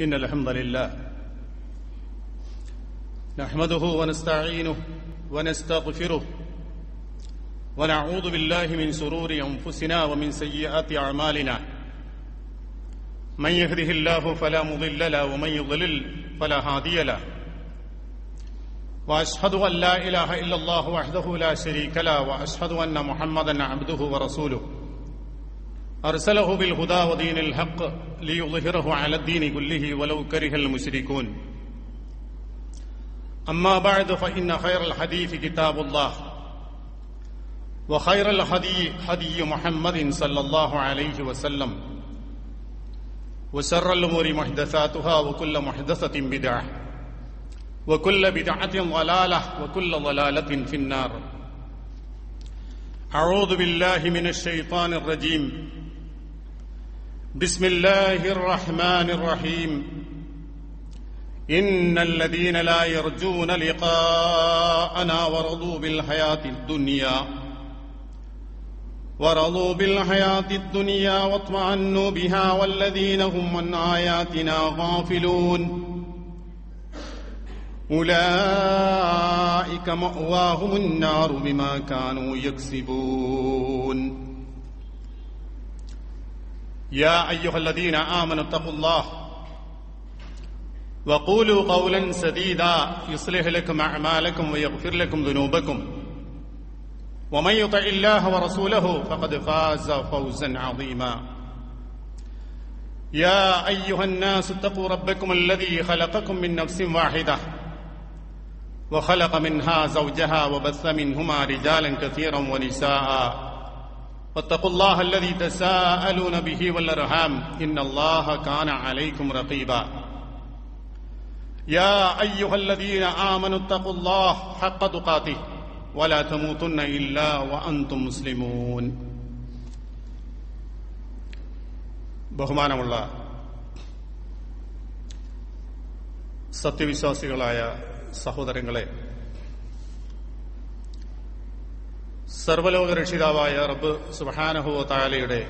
إن الحمد لله نحمده ونستعينه ونستغفره ونعوذ بالله من شرور أنفسنا ومن سيئات أعمالنا من يهده الله فلا مضل له ومن يضلل فلا هادي له واشهد ان لا اله الا الله وحده لا شريك له واشهد ان محمدا عبده ورسوله ارسله بالهدى ودين الحق ليظهره على الدين كله ولو كره المشركون اما بعد فان خير الحديث كتاب الله وخير الهدي هدي محمد صلى الله عليه وسلم وشر الامور محدثاتها وكل محدثه بدعه وكل بدعة ضلالة وكل ضلالة في النار أعوذ بالله من الشيطان الرجيم بسم الله الرحمن الرحيم إن الذين لا يرجون لقاءنا ورضوا بالحياة الدنيا ورضوا بالحياة الدنيا واطمأنوا بها والذين هم عن آياتنا غافلون أولئك مأواهم النار بما كانوا يكسبون يا أيها الذين آمنوا اتقوا الله وقولوا قولا سديدا يصلح لكم أعمالكم ويغفر لكم ذنوبكم ومن يطع الله ورسوله فقد فاز فوزا عظيما يا أيها الناس اتقوا ربكم الذي خلقكم من نفس واحده وخلق منها زوجها وبث منهما رجالا كثيرا ونساء واتقوا الله الذي تساءلون به والارham ان الله كان عليكم رقيبا يا ايها الذين امنوا اتقوا الله حق تقاته ولا تموتن الا وانتم مسلمون ബഹുമാനമുള്ള സത്യവിശ്വാസികളായ സഹോദരങ്ങളെ സർവലോക രക്ഷിതാവായ റബ്ബ് സുബാനഹുവ താലയുടെ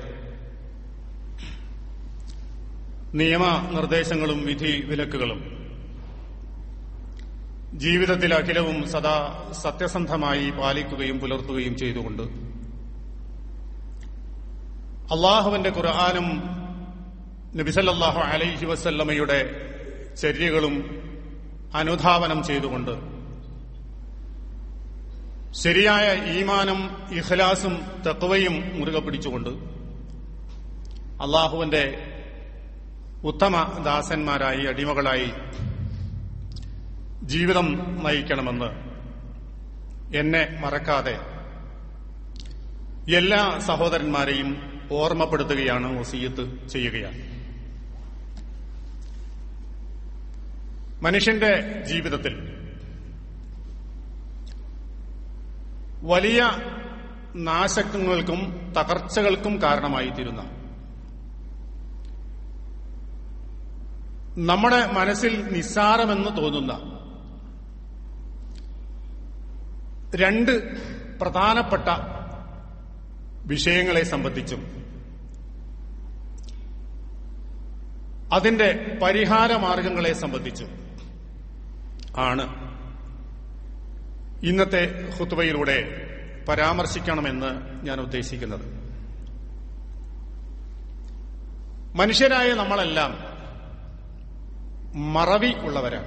നിയമ നിർദ്ദേശങ്ങളും വിധി വിലക്കുകളും ജീവിതത്തിൽ അഖിലവും സദാ സത്യസന്ധമായി പാലിക്കുകയും പുലർത്തുകയും ചെയ്തുകൊണ്ട് അള്ളാഹുവിന്റെ ഖുർആാനും നബിസല്ലാഹു അലൈഹി വസല്ലമയുടെ ചര്യകളും അനുധാവനം ചെയ്തുകൊണ്ട് ശരിയായ ഈമാനും ഇഖ്ലാസും തത്വയും മുറുകെ പിടിച്ചുകൊണ്ട് അള്ളാഹുവിന്റെ ഉത്തമ ദാസന്മാരായി അടിമകളായി ജീവിതം നയിക്കണമെന്ന് എന്നെ മറക്കാതെ എല്ലാ സഹോദരന്മാരെയും ഓർമ്മപ്പെടുത്തുകയാണ് വസീയത്ത് ചെയ്യുകയാണ് മനുഷ്യന്റെ ജീവിതത്തിൽ വലിയ നാശങ്ങൾക്കും തകർച്ചകൾക്കും കാരണമായി തീരുന്ന നമ്മുടെ മനസ്സിൽ നിസ്സാരമെന്ന് തോന്നുന്ന രണ്ട് പ്രധാനപ്പെട്ട വിഷയങ്ങളെ സംബന്ധിച്ചും അതിന്റെ പരിഹാര മാർഗങ്ങളെ സംബന്ധിച്ചും ആണ് ഇന്നത്തെ ഹുത്തുബയിലൂടെ പരാമർശിക്കണമെന്ന് ഞാൻ ഉദ്ദേശിക്കുന്നത് മനുഷ്യരായ നമ്മളെല്ലാം മറവി ഉള്ളവരാണ്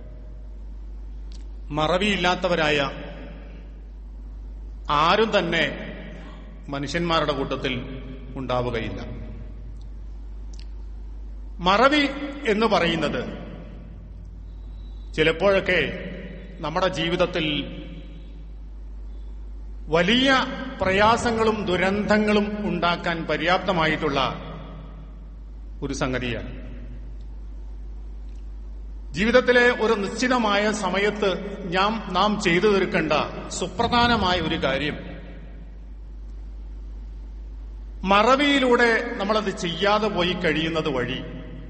മറവിയില്ലാത്തവരായ ആരും തന്നെ മനുഷ്യന്മാരുടെ കൂട്ടത്തിൽ ഉണ്ടാവുകയില്ല മറവി എന്ന് പറയുന്നത് ചിലപ്പോഴൊക്കെ നമ്മുടെ ജീവിതത്തിൽ വലിയ പ്രയാസങ്ങളും ദുരന്തങ്ങളും ഉണ്ടാക്കാൻ പര്യാപ്തമായിട്ടുള്ള ഒരു സംഗതിയാണ് ജീവിതത്തിലെ ഒരു നിശ്ചിതമായ സമയത്ത് ഞാൻ നാം ചെയ്തു തീർക്കേണ്ട സുപ്രധാനമായ ഒരു കാര്യം മറവിയിലൂടെ നമ്മളത് ചെയ്യാതെ പോയി കഴിയുന്നത് വഴി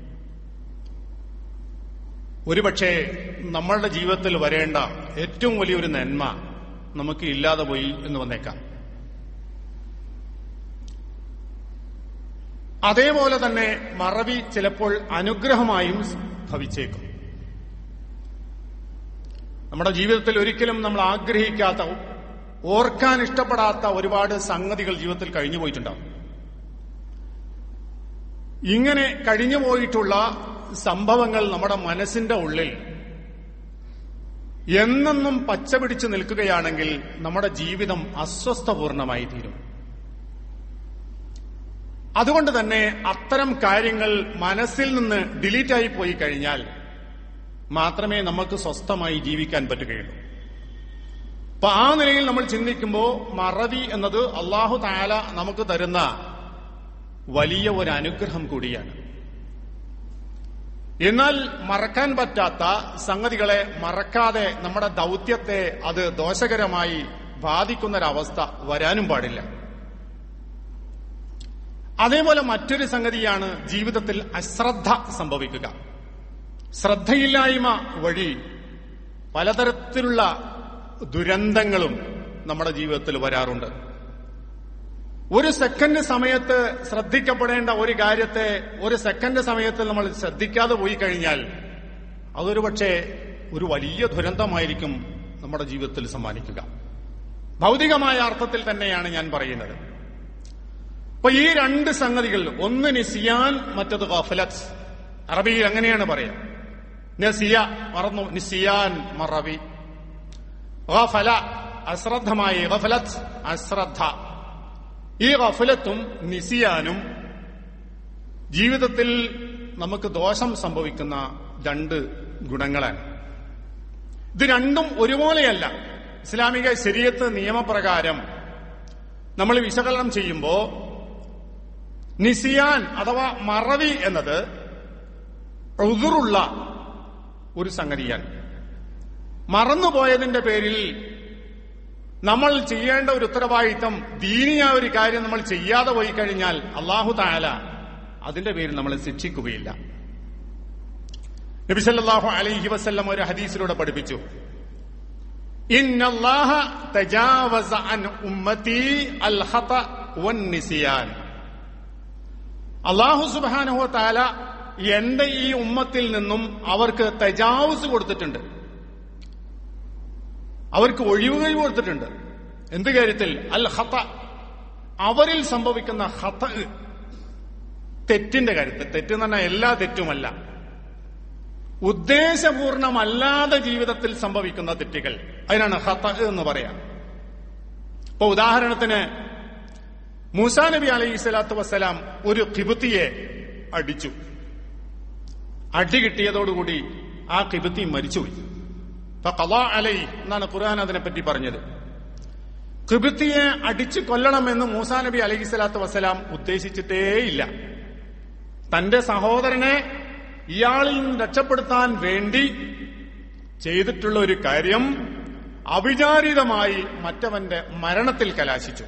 ഒരുപക്ഷെ നമ്മളുടെ ജീവിതത്തിൽ വരേണ്ട ഏറ്റവും വലിയൊരു നന്മ നമുക്ക് ഇല്ലാതെ പോയി എന്ന് വന്നേക്കാം അതേപോലെ തന്നെ മറവി ചിലപ്പോൾ അനുഗ്രഹമായും ഭവിച്ചേക്കും നമ്മുടെ ജീവിതത്തിൽ ഒരിക്കലും നമ്മൾ ആഗ്രഹിക്കാത്ത ഓർക്കാൻ ഇഷ്ടപ്പെടാത്ത ഒരുപാട് സംഗതികൾ ജീവിതത്തിൽ കഴിഞ്ഞു പോയിട്ടുണ്ടാവും ഇങ്ങനെ കഴിഞ്ഞു പോയിട്ടുള്ള സംഭവങ്ങൾ നമ്മുടെ മനസ്സിന്റെ ഉള്ളിൽ എന്നെന്നും പച്ച പിടിച്ചു നിൽക്കുകയാണെങ്കിൽ നമ്മുടെ ജീവിതം അസ്വസ്ഥപൂർണമായി തീരും അതുകൊണ്ട് തന്നെ അത്തരം കാര്യങ്ങൾ മനസ്സിൽ നിന്ന് ഡിലീറ്റായി പോയി കഴിഞ്ഞാൽ മാത്രമേ നമുക്ക് സ്വസ്ഥമായി ജീവിക്കാൻ പറ്റുകയുള്ളൂ അപ്പൊ ആ നിലയിൽ നമ്മൾ ചിന്തിക്കുമ്പോൾ മറവി എന്നത് അള്ളാഹു താല നമുക്ക് തരുന്ന വലിയ ഒരു അനുഗ്രഹം കൂടിയാണ് എന്നാൽ മറക്കാൻ പറ്റാത്ത സംഗതികളെ മറക്കാതെ നമ്മുടെ ദൗത്യത്തെ അത് ദോഷകരമായി ബാധിക്കുന്നൊരവസ്ഥ വരാനും പാടില്ല അതേപോലെ മറ്റൊരു സംഗതിയാണ് ജീവിതത്തിൽ അശ്രദ്ധ സംഭവിക്കുക ശ്രദ്ധയില്ലായ്മ വഴി പലതരത്തിലുള്ള ദുരന്തങ്ങളും നമ്മുടെ ജീവിതത്തിൽ വരാറുണ്ട് ഒരു സെക്കൻഡ് സമയത്ത് ശ്രദ്ധിക്കപ്പെടേണ്ട ഒരു കാര്യത്തെ ഒരു സെക്കൻഡ് സമയത്ത് നമ്മൾ ശ്രദ്ധിക്കാതെ പോയി കഴിഞ്ഞാൽ അതൊരു പക്ഷേ ഒരു വലിയ ദുരന്തമായിരിക്കും നമ്മുടെ ജീവിതത്തിൽ സമ്മാനിക്കുക ഭൗതികമായ അർത്ഥത്തിൽ തന്നെയാണ് ഞാൻ പറയുന്നത് അപ്പൊ ഈ രണ്ട് സംഗതികൾ ഒന്ന് നിസിയാൻ മറ്റത് ഗഫലത്ത് അറബിയിൽ അങ്ങനെയാണ് പറയാ നസിയ മറന്നു നിസിയാൻ മറവി ഗഫല അശ്രദ്ധമായി ഗഫലത്ത് അശ്രദ്ധ ഈ ഗഫലത്തും നിസിയാനും ജീവിതത്തിൽ നമുക്ക് ദോഷം സംഭവിക്കുന്ന രണ്ട് ഗുണങ്ങളാണ് ഇത് രണ്ടും ഒരുപോലെയല്ല ഇസ്ലാമിക ശരീരത്ത് നിയമപ്രകാരം നമ്മൾ വിശകലനം ചെയ്യുമ്പോൾ നിസിയാൻ അഥവാ മറവി എന്നത് ഉതുറുള്ള ഒരു സംഗതിയാണ് മറന്നുപോയതിന്റെ പേരിൽ നമ്മൾ ചെയ്യേണ്ട ഒരു ഉത്തരവാദിത്തം ദീനിയ ഒരു കാര്യം നമ്മൾ ചെയ്യാതെ പോയി കഴിഞ്ഞാൽ അള്ളാഹു താല അതിന്റെ പേരിൽ നമ്മളെ ശിക്ഷിക്കുകയില്ല നബിസല്ലാഹു അലൈഹി വസ്ല്ലം ഒരു ഹദീസിലൂടെ പഠിപ്പിച്ചു ഇന്നല്ലാഹ തജാവസ അൻ ഉമ്മത്തി അൽ ഖത വൻ നിസിയാൻ അള്ളാഹു സുബാനുഹോ താല എന്റെ ഈ ഉമ്മത്തിൽ നിന്നും അവർക്ക് തജാവുസ് കൊടുത്തിട്ടുണ്ട് അവർക്ക് ഒഴിവുകൾ കൊടുത്തിട്ടുണ്ട് എന്ത് കാര്യത്തിൽ അൽ ഹത്ത അവരിൽ സംഭവിക്കുന്ന ഹത തെറ്റിന്റെ കാര്യത്തിൽ തെറ്റ് എന്ന് പറഞ്ഞാൽ എല്ലാ തെറ്റുമല്ല ഉദ്ദേശപൂർണമല്ലാതെ ജീവിതത്തിൽ സംഭവിക്കുന്ന തെറ്റുകൾ അതിനാണ് ഹത എന്ന് പറയാം ഇപ്പൊ ഉദാഹരണത്തിന് മൂസാ നബി അലൈഹി സ്വലാത്തു വസ്സലാം ഒരു കിബുത്തിയെ അടിച്ചു അടി കിട്ടിയതോടുകൂടി ആ കിബുത്തി മരിച്ചുപോയി കലാ അലൈ എന്നാണ് ഖുർആൻ അതിനെപ്പറ്റി പറഞ്ഞത് കിബുത്തിയെ അടിച്ചു കൊല്ലണമെന്ന് മൂസാ നബി അലൈഹി സ്വലാത്തു വസ്സലാം ഉദ്ദേശിച്ചിട്ടേയില്ല തന്റെ സഹോദരനെ ഇയാളിൽ നിന്ന് രക്ഷപ്പെടുത്താൻ വേണ്ടി ചെയ്തിട്ടുള്ള ഒരു കാര്യം അവിചാരിതമായി മറ്റവന്റെ മരണത്തിൽ കലാശിച്ചു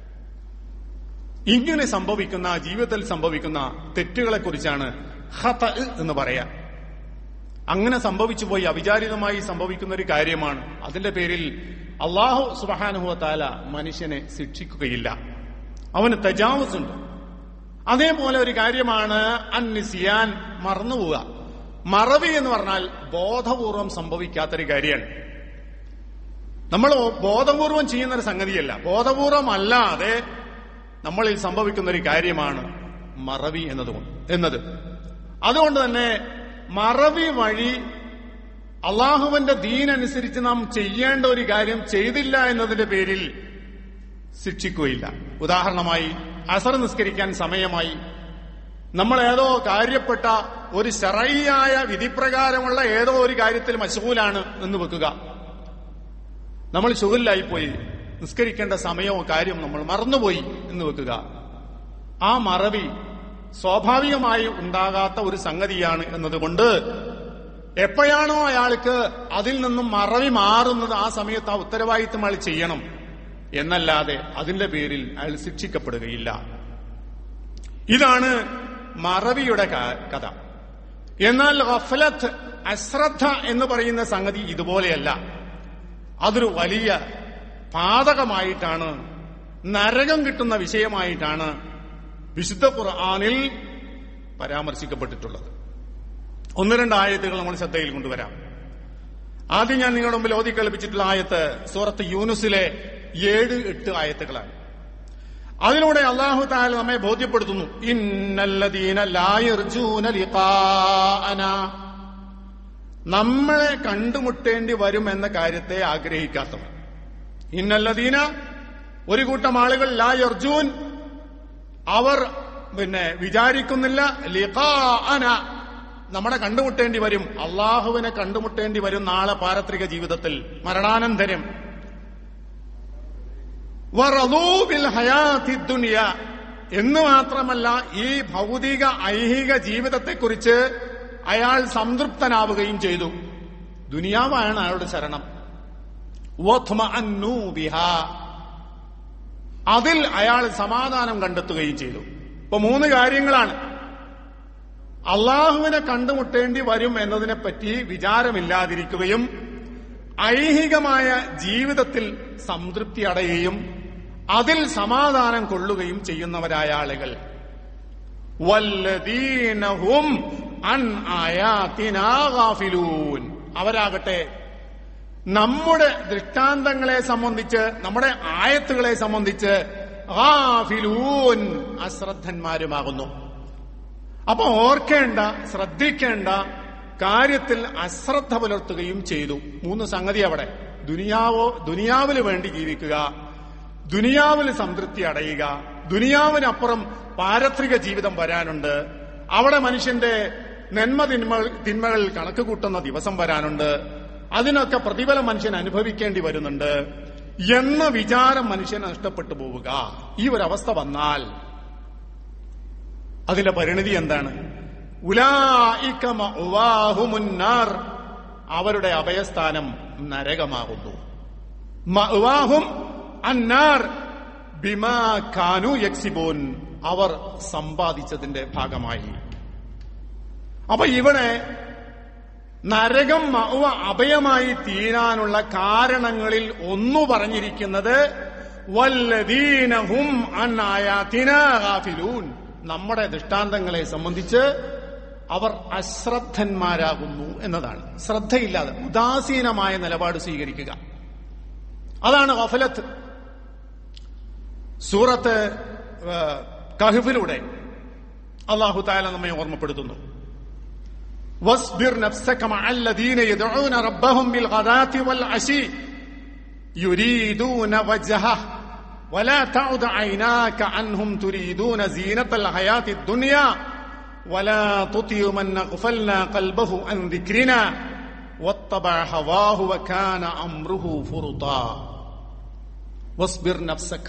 ഇങ്ങനെ സംഭവിക്കുന്ന ജീവിതത്തിൽ സംഭവിക്കുന്ന തെറ്റുകളെ കുറിച്ചാണ് ഹത എന്ന് പറയാം അങ്ങനെ സംഭവിച്ചു പോയി അവിചാരിതമായി സംഭവിക്കുന്ന ഒരു കാര്യമാണ് അതിന്റെ പേരിൽ അള്ളാഹു സുബാനുഹുവത്താല മനുഷ്യനെ ശിക്ഷിക്കുകയില്ല അവന് തജാവസ് ഉണ്ട് അതേപോലെ ഒരു കാര്യമാണ് അന്നിസിയാൻ മറന്നുപോവുക മറവി എന്ന് പറഞ്ഞാൽ ബോധപൂർവം സംഭവിക്കാത്തൊരു കാര്യമാണ് നമ്മൾ ബോധപൂർവം ചെയ്യുന്ന ഒരു സംഗതിയല്ല ബോധപൂർവം അല്ലാതെ നമ്മളിൽ സംഭവിക്കുന്ന ഒരു കാര്യമാണ് മറവി എന്നതുകൊണ്ട് എന്നത് അതുകൊണ്ട് തന്നെ മറവി വഴി അള്ളാഹുവിന്റെ ദീനനുസരിച്ച് നാം ചെയ്യേണ്ട ഒരു കാര്യം ചെയ്തില്ല എന്നതിന്റെ പേരിൽ ശിക്ഷിക്കുകയില്ല ഉദാഹരണമായി അസർ നിസ്കരിക്കാൻ സമയമായി നമ്മൾ ഏതോ കാര്യപ്പെട്ട ഒരു ശറയ്യായ വിധിപ്രകാരമുള്ള ഏതോ ഒരു കാര്യത്തിൽ മശൂലാണ് എന്ന് വെക്കുക നമ്മൾ ശുഗലിലായിപ്പോയി നിസ്കരിക്കേണ്ട സമയമോ കാര്യവും നമ്മൾ മറന്നുപോയി എന്ന് വെക്കുക ആ മറവി സ്വാഭാവികമായി ഉണ്ടാകാത്ത ഒരു സംഗതിയാണ് എന്നതുകൊണ്ട് എപ്പോഴാണോ അയാൾക്ക് അതിൽ നിന്നും മറവി മാറുന്നത് ആ സമയത്ത് ആ ഉത്തരവാദിത്തം അയാൾ ചെയ്യണം എന്നല്ലാതെ അതിന്റെ പേരിൽ അയാൾ ശിക്ഷിക്കപ്പെടുകയില്ല ഇതാണ് മറവിയുടെ കഥ എന്നാൽ ഗഫലത്ത് അശ്രദ്ധ എന്ന് പറയുന്ന സംഗതി ഇതുപോലെയല്ല അതൊരു വലിയ പാതകമായിട്ടാണ് നരകം കിട്ടുന്ന വിഷയമായിട്ടാണ് വിശുദ്ധ ഖുർആാനിൽ പരാമർശിക്കപ്പെട്ടിട്ടുള്ളത് ഒന്ന് രണ്ട് ആയത്തുകൾ നമ്മൾ ശ്രദ്ധയിൽ കൊണ്ടുവരാം ആദ്യം ഞാൻ നിങ്ങളുടെ മുമ്പിൽ ഓതി കേൾപ്പിച്ചിട്ടുള്ള ആയത്ത് സൂറത്ത് യൂനുസിലെ ഏഴ് എട്ട് ആയത്തുകളാണ് അതിലൂടെ അള്ളാഹു താല നമ്മെ ബോധ്യപ്പെടുത്തുന്നു ഇന്നല്ലദീന ലായർജൂന ലിഖാഅന നമ്മളെ കണ്ടുമുട്ടേണ്ടി വരും എന്ന കാര്യത്തെ ആഗ്രഹിക്കാത്തവർ ഇന്നല്ലദീന ഒരു കൂട്ടം ആളുകൾ ലായർജൂൻ അവർ പിന്നെ വിചാരിക്കുന്നില്ല ലിഖാഅന നമ്മളെ കണ്ടുമുട്ടേണ്ടി വരും അള്ളാഹുവിനെ കണ്ടുമുട്ടേണ്ടി വരും നാളെ പാരത്രിക ജീവിതത്തിൽ മരണാനന്തരം വറദൂബിൽ ഹയാത്തി ദുനിയ എന്ന് മാത്രമല്ല ഈ ഭൗതിക ഐഹിക ജീവിതത്തെക്കുറിച്ച് അയാൾ സംതൃപ്തനാവുകയും ചെയ്തു ദുനിയാവാണ് അയാളുടെ ശരണം വത്മഅന്നു ബിഹാ. അതിൽ അയാൾ സമാധാനം കണ്ടെത്തുകയും ചെയ്തു ഇപ്പൊ മൂന്ന് കാര്യങ്ങളാണ് അള്ളാഹുവിനെ കണ്ടുമുട്ടേണ്ടി വരും എന്നതിനെപ്പറ്റി വിചാരമില്ലാതിരിക്കുകയും ഐഹികമായ ജീവിതത്തിൽ സംതൃപ്തി അടയുകയും അതിൽ സമാധാനം കൊള്ളുകയും ചെയ്യുന്നവരായ ആളുകൾ വല്ലദീനഹും അൻ ആയാത്തിനാ ഗാഫിലൂൻ അവരാകട്ടെ നമ്മുടെ ദൃഷ്ടാന്തങ്ങളെ സംബന്ധിച്ച് നമ്മുടെ ആയത്തുകളെ സംബന്ധിച്ച് ഗാഫിലൂൻ അശ്രദ്ധന്മാരുമാകുന്നു അപ്പൊ ഓർക്കേണ്ട ശ്രദ്ധിക്കേണ്ട കാര്യത്തിൽ അശ്രദ്ധ പുലർത്തുകയും ചെയ്തു മൂന്ന് സംഗതി അവിടെ ദുനിയാവോ ദുനിയാവിന് വേണ്ടി ജീവിക്കുക ദുനിയാവിൽ സംതൃപ്തി അടയുക ദുനിയാവിനപ്പുറം പാരത്രിക ജീവിതം വരാനുണ്ട് അവിടെ മനുഷ്യന്റെ നന്മ തിന്മ തിന്മകൾ കണക്ക് കൂട്ടുന്ന ദിവസം വരാനുണ്ട് അതിനൊക്കെ പ്രതിഫലം മനുഷ്യൻ അനുഭവിക്കേണ്ടി വരുന്നുണ്ട് എന്ന വിചാരം മനുഷ്യൻ നഷ്ടപ്പെട്ടു പോവുക ഈ ഒരു അവസ്ഥ വന്നാൽ അതിന്റെ പരിണിതി എന്താണ് ഉലായിക മഅ്വാഹുമുന്നാർ. അവരുടെ അഭയസ്ഥാനം നരകമാകുന്നു മഅ്വാഹും അന്നാർ ബിമാ കാനു യക്സിബൂൻ അവർ സമ്പാദിച്ചതിന്റെ ഭാഗമായി അപ്പൊ ഇവിടെ നരകം മഅ്വ അഭയമായി തീരാനുള്ള കാരണങ്ങളിൽ ഒന്നു പറഞ്ഞിരിക്കുന്നത് വല്ലദീനഹും അൻ ആയാതിനാ ഗാഫിലൂൻ നമ്മുടെ ദൃഷ്ടാന്തങ്ങളെ സംബന്ധിച്ച് അവർ അശ്രദ്ധന്മാരാകുന്നു എന്നതാണ് ശ്രദ്ധയില്ലാതെ ഉദാസീനമായ നിലപാട് സ്വീകരിക്കുക അതാണ് ഗഫലത്ത് സൂറത്ത് ആ, കഹ്ഫിലൂടെ അള്ളാഹു താല നമ്മെ ഓർമ്മപ്പെടുത്തുന്നു واصبر نفسك مع الذين يدعون ربهم بالغداة والعشي يريدون وجهه ولا تعد عيناك عنهم تريدون زينة الحياة الدنيا ولا تطيع من أغفلنا قلبه عن ذكرنا واتبع هواه وكان أمره فرطا واصبر نفسك